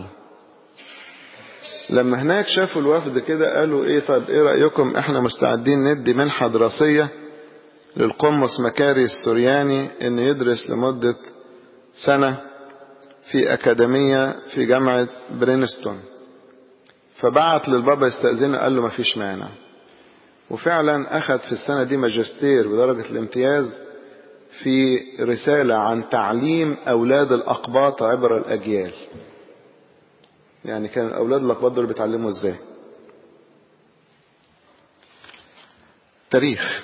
لما هناك شافوا الوفد كده قالوا ايه طب ايه رأيكم احنا مستعدين ندي منحة دراسية للقمص مكاري السورياني انه يدرس لمدة سنة في أكاديمية في جامعة برينستون فبعت للبابا يستأذنه قال له مفيش مانع وفعلا أخذ في السنة دي ماجستير بدرجة الامتياز في رسالة عن تعليم أولاد الأقباط عبر الأجيال يعني كان أولاد الأقباط دول بيتعلموا إزاي تاريخ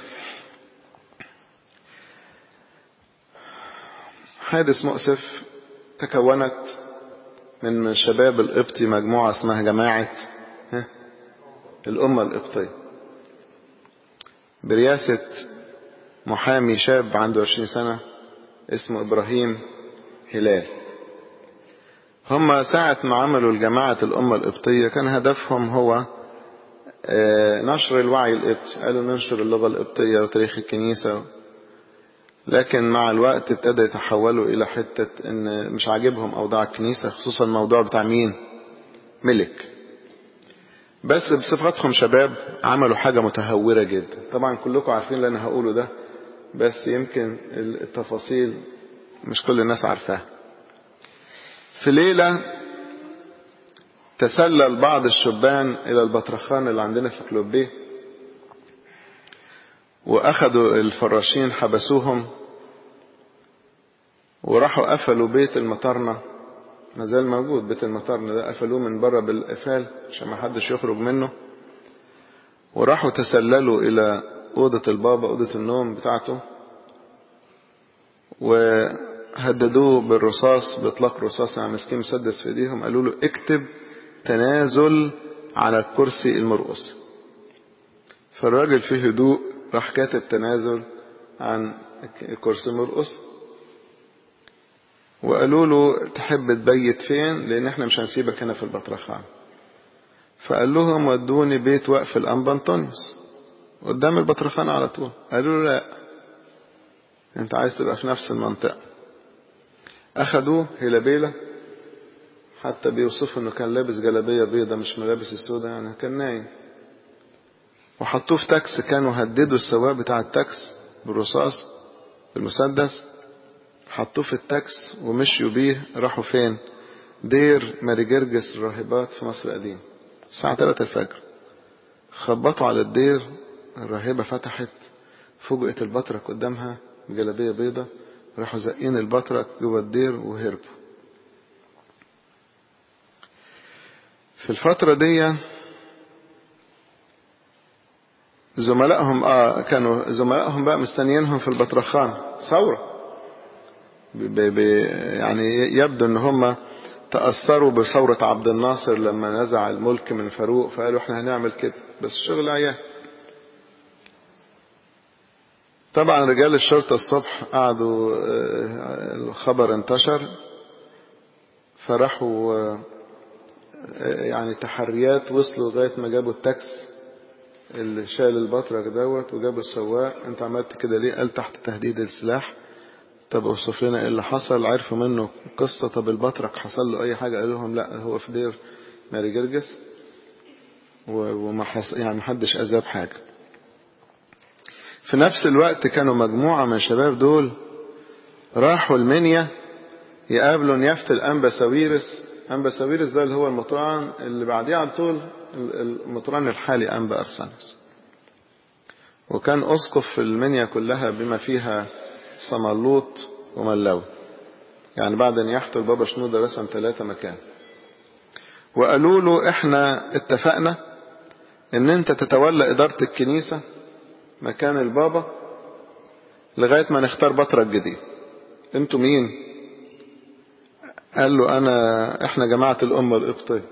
حادث مؤسف تكونت من من شباب القبطي مجموعة اسمها جماعة الأمة القبطية برياسة محامي شاب عنده 20 سنة اسمه إبراهيم هلال هم ساعة ما عملوا الجماعة الأمة القبطية كان هدفهم هو نشر الوعي القبطي قالوا ننشر اللغة القبطية وتاريخ الكنيسة لكن مع الوقت ابتدى يتحولوا إلى حتة إن مش عاجبهم أوضاع الكنيسة خصوصا الموضوع بتاع مين ملك بس بصفتهم شباب عملوا حاجة متهورة جدا طبعا كلكم عارفين اللي أنا هقوله ده بس يمكن التفاصيل مش كل الناس عارفاها في ليلة تسلل بعض الشبان إلى البطرخان اللي عندنا في كلوبيه وأخذوا الفراشين حبسوهم وراحوا قفلوا بيت المطرنة ما زال موجود بيت المطرنة ده قفلوه من بره بالقفال عشان ما حدش يخرج منه وراحوا تسللوا إلى أوضة البابا أوضة النوم بتاعته وهددوه بالرصاص بإطلاق رصاص يعني ماسكين مسدس في ايديهم قالوا له اكتب تنازل على الكرسي المرقص فالراجل فيه هدوء راح كاتب تنازل عن كرسي مرقص وقالوا له تحب تبيت فين لان احنا مش هنسيبك هنا في البطرخان فقال لهم ودوني بيت وقف الانبا انطونيوس قدام البطرخان على طول قالوا له لا انت عايز تبقى في نفس المنطقة اخدوه هلبيلة حتى بيوصفوا انه كان لابس جلابية بيضة مش ملابس السوداء يعني كان نايم وحطوه في تاكس كانوا هددوا السواق بتاع التاكس بالرصاص بالمسدس حطوه في التاكس ومشيوا بيه راحوا فين دير ماري جرجس الراهبات في مصر القديم الساعة 3 الفجر خبطوا على الدير الراهبة فتحت فوجئت البطرك قدامها بجلابية بيضة راحوا زقين البطرك جوه الدير وهربوا في الفترة دي زملائهم اه كانوا زملائهم بقى مستنيينهم في البطرخان ثورة بي بي يعني يبدو ان هم تأثروا بثورة عبد الناصر لما نزع الملك من فاروق فقالوا احنا هنعمل كده بس الشغل عياه طبعا رجال الشرطة الصبح قعدوا الخبر انتشر فراحوا يعني تحريات وصلوا لغاية ما جابوا التاكس اللي شال البطرك دوت وجابوا السواق انت عملت كده ليه قال تحت تهديد السلاح طب اوصف لنا ايه اللي حصل عرفوا منه قصة طب البطرك حصل له اي حاجة قالوا لهم لا هو في دير ماري جرجس وما حص... يعني محدش اذاه بحاجة في نفس الوقت كانوا مجموعة من الشباب دول راحوا المنيا يقابلوا نيافة الأنبا ساويرس أنبا ساويرس ده اللي هو المطران اللي بعديه على طول المطران الحالي أنبا أرسانوس وكان أسقف في المنيا كلها بما فيها صملوط وملوي يعني بعد نياحته البابا شنودة رسم ثلاثة مكان وقالوا له احنا اتفقنا ان انت تتولى ادارة الكنيسة مكان البابا لغاية ما نختار بطرك جديد انتوا مين قال له أنا إحنا جماعة الأمة القبطية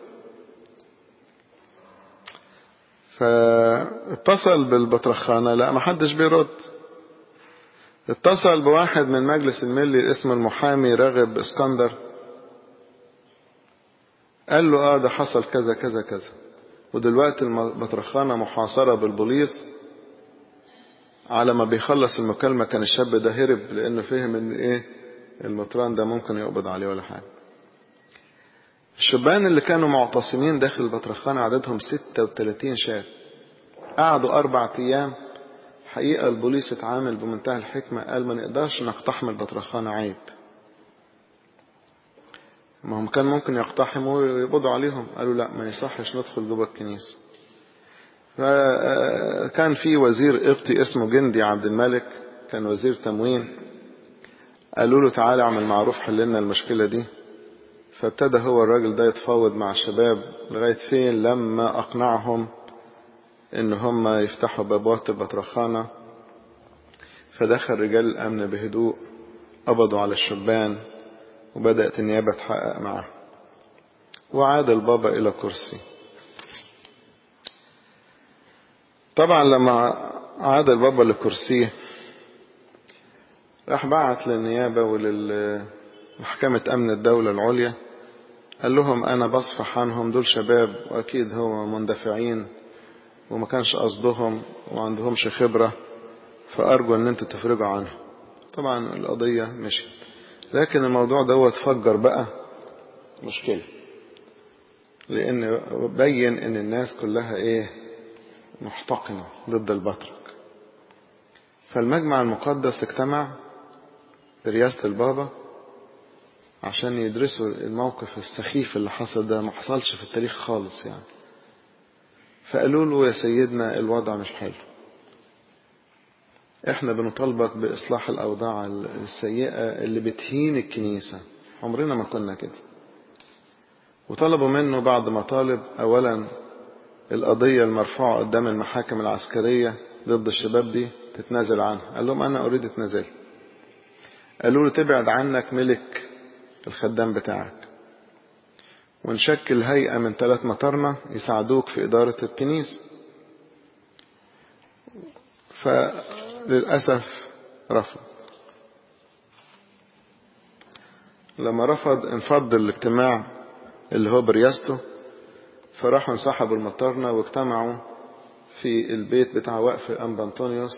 فاتصل بالبطرخانة لا ما حدش بيرد اتصل بواحد من مجلس الملي اسمه المحامي راغب اسكندر قال له اه ده حصل كذا كذا كذا ودلوقتي البطرخانة محاصرة بالبوليس على ما بيخلص المكالمة كان الشاب ده هرب لانه فهم ان ايه المطران ده ممكن يقبض عليه ولا حاجة الشبان اللي كانوا معتصمين داخل البطرخانة عددهم 36 شاب قعدوا أربع أيام حقيقة البوليس اتعامل بمنتهى الحكمة قال ما نقدرش نقتحم البطرخانة عيب ما هم كان ممكن يقتحموا ويقبضوا عليهم قالوا لا ما يصحش ندخل جوه الكنيسة فكان في وزير قبطي اسمه جندي عبد الملك كان وزير تموين قالوا له تعالى اعمل معروف حل لنا المشكلة دي فابتدى هو الراجل ده يتفاوض مع الشباب لغاية فين لما أقنعهم إن هم يفتحوا بابوات البطرخانة فدخل رجال الأمن بهدوء قبضوا على الشبان وبدأت النيابة تحقق معه وعاد البابا إلى كرسي طبعا لما عاد البابا لكرسيه راح بعت للنيابة وللمحكمة أمن الدولة العليا قال لهم أنا بصفح عنهم دول شباب وأكيد هم مندفعين وما كانش قصدهم وما عندهمش خبرة فأرجو أن أنتوا تفرجوا عنهم طبعا القضية مشيت لكن الموضوع دوت فجر بقى مشكلة لأن بين أن الناس كلها إيه محتقنة ضد البطرك فالمجمع المقدس اجتمع برئاسة البابا عشان يدرسوا الموقف السخيف اللي حصل ده ما حصلش في التاريخ خالص يعني فقالوا له يا سيدنا الوضع مش حلو احنا بنطالبك بإصلاح الأوضاع السيئة اللي بتهين الكنيسة عمرنا ما كنا كده وطلبوا منه بعد ما طالب أولا القضية المرفوعة قدام المحاكم العسكرية ضد الشباب دي تتنازل عنها قال لهم أنا أريد اتنازل قالوا له تبعد عنك ملك الخدام بتاعك ونشكل هيئة من ثلاث مطرنة يساعدوك في إدارة الكنيسة فللأسف رفض لما رفض انفض الاجتماع اللي هو برياسته فراحوا انسحبوا المطرنة واجتمعوا في البيت بتاع وقف أنبا أنطونيوس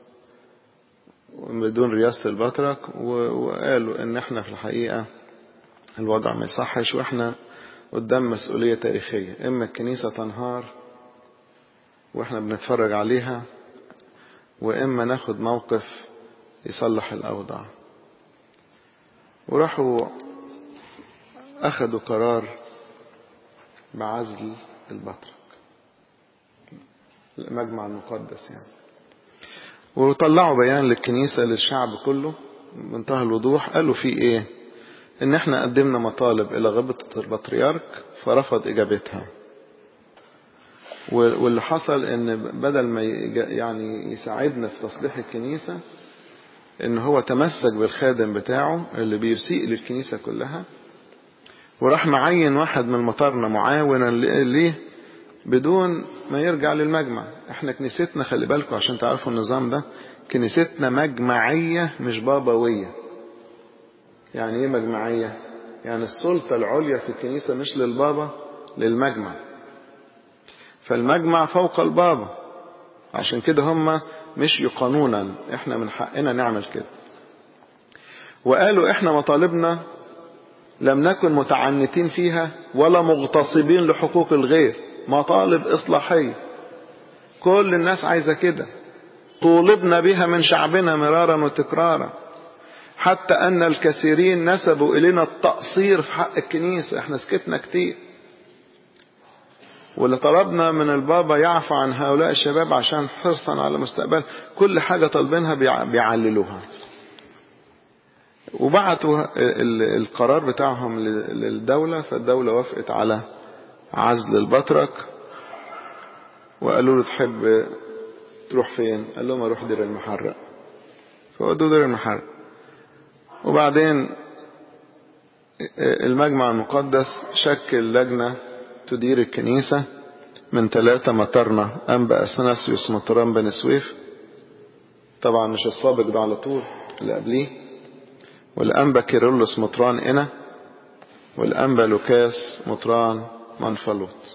بدون رئاسة البطرك وقالوا ان احنا في الحقيقة الوضع ما يصحش واحنا قدام مسؤولية تاريخية اما الكنيسة تنهار واحنا بنتفرج عليها واما ناخد موقف يصلح الاوضاع وراحوا اخدوا قرار بعزل البطرك المجمع المقدس يعني وطلعوا بيان للكنيسة للشعب كله بمنتهى الوضوح قالوا فيه ايه ان احنا قدمنا مطالب الى غبطة البطريرك فرفض اجابتها واللي حصل ان بدل ما يعني يساعدنا في تصليح الكنيسة ان هو تمسك بالخادم بتاعه اللي بيسيء للكنيسة كلها وراح معين واحد من المطارنة معاونا ليه بدون ما يرجع للمجمع احنا كنيستنا خلي بالكم عشان تعرفوا النظام ده كنيستنا مجمعية مش بابوية يعني ايه مجمعية يعني السلطة العليا في الكنيسة مش للبابا للمجمع فالمجمع فوق البابا عشان كده هم مشيوا قانونا احنا من حقنا نعمل كده وقالوا احنا مطالبنا لم نكن متعنتين فيها ولا مغتصبين لحقوق الغير مطالب إصلاحية كل الناس عايزة كده طولبنا بها من شعبنا مرارا وتكرارا حتى أن الكثيرين نسبوا إلينا التقصير في حق الكنيسة احنا سكتنا كتير واللي طلبنا من البابا يعفى عن هؤلاء الشباب عشان حرصا على مستقبل كل حاجة طالبينها بيعللوها وبعتوا القرار بتاعهم للدولة فالدولة وافقت على عزل البطرك وقالوا له تحب تروح فين قال لهم اروح دير المحرق فودوا دير المحرق وبعدين المجمع المقدس شكل لجنة تدير الكنيسة من ثلاثة مطرنا أنبا أثناسيوس مطران بني سويف طبعا مش السابق ده على طول اللي قبليه والأنبا كيرلس مطران إنا والأنبا لوكاس مطران منفلوط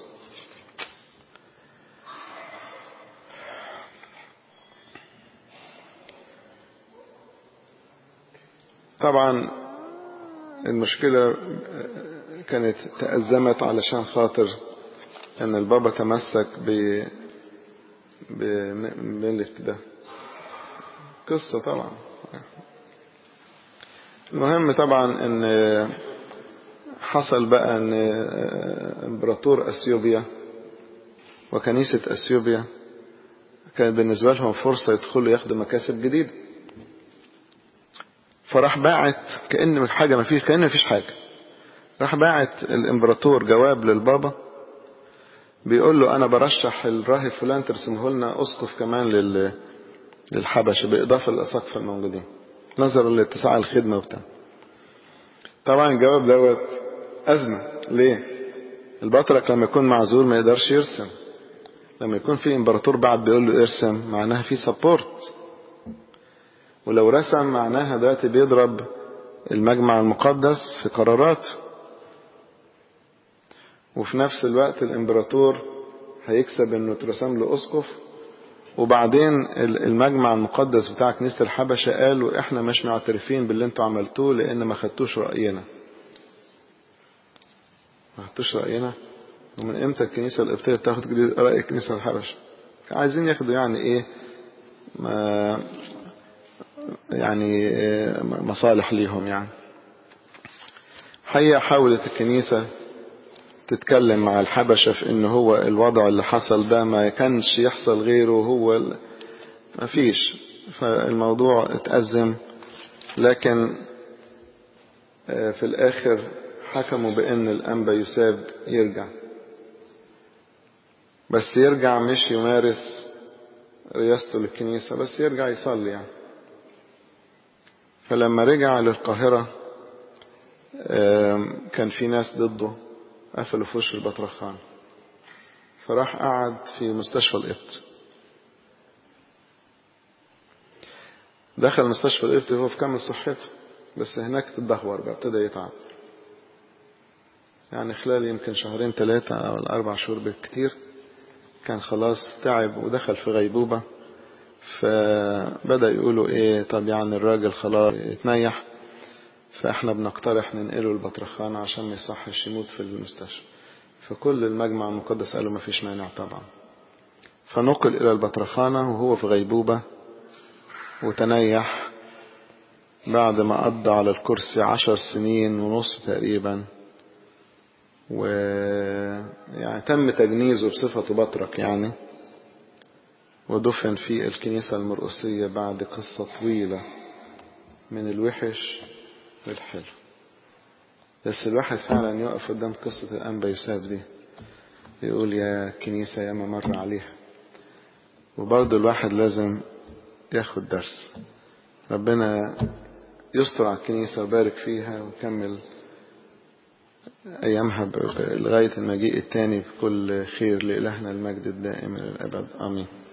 طبعا المشكلة كانت تأزمت علشان خاطر ان البابا تمسك ب بملك ده قصة طبعا المهم طبعا ان حصل بقى ان امبراطور اثيوبيا وكنيسة اثيوبيا كان بالنسبة لهم فرصة يدخلوا ياخدوا مكاسب جديدة فراح باعت كأن حاجة ما فيش كأن ما فيش حاجة راح باعت الامبراطور جواب للبابا بيقول له انا برشح الراهب فلان ترسمه لنا اسقف كمان لل للحبشة بالاضافة للاساقفة الموجودين نظرا لاتساع الخدمة وبتاع طبعا الجواب دوت ازمة ليه البطرك لما يكون معذور ما يقدرش يرسم لما يكون في امبراطور بعد بيقول له ارسم معناها في سبورت ولو رسم معناها دلوقتي بيضرب المجمع المقدس في قراراته وفي نفس الوقت الامبراطور هيكسب انه ترسم له اسقف وبعدين المجمع المقدس بتاع كنيسة الحبشة قالوا احنا مش معترفين باللي انتوا عملتوه لان ما خدتوش رأينا ما خدتوش رأينا ومن امتى الكنيسة القبطية بتاخد رأي الكنيسة الحبشة عايزين ياخدوا يعني ايه ما يعني مصالح ليهم يعني حقيقة حاولت الكنيسة تتكلم مع الحبشة في ان هو الوضع اللي حصل ده ما كانش يحصل غيره هو ما فيش فالموضوع اتأزم لكن في الاخر حكموا بان الانبا يساب يرجع بس يرجع مش يمارس رياسته للكنيسة بس يرجع يصلي يعني فلما رجع للقاهرة كان في ناس ضده قفلوا في وش البطرخان فراح قعد في مستشفى القبط دخل مستشفى القبط وهو في كامل صحته بس هناك تدهور بقى ابتدى يتعب يعني خلال يمكن شهرين ثلاثة أو الأربع شهور بالكتير كان خلاص تعب ودخل في غيبوبة فبدأ يقولوا ايه طب يعني الراجل خلاص اتنيح فاحنا بنقترح ننقله البطرخانة عشان ما يصحش يموت في المستشفى فكل المجمع المقدس قالوا ما فيش مانع طبعا فنقل الى البطرخانة وهو في غيبوبة وتنيح بعد ما قضى على الكرسي عشر سنين ونص تقريبا و يعني تم تجنيزه بصفته بطرك يعني ودفن في الكنيسة المرقسية بعد قصة طويلة من الوحش والحلو بس الواحد فعلا يقف قدام قصة الأنبا يوسف دي يقول يا كنيسة يا ما مر عليها وبرضه الواحد لازم ياخد درس ربنا يستر على الكنيسة ويبارك فيها ويكمل أيامها لغاية المجيء التاني بكل خير لإلهنا المجد الدائم إلى الأبد آمين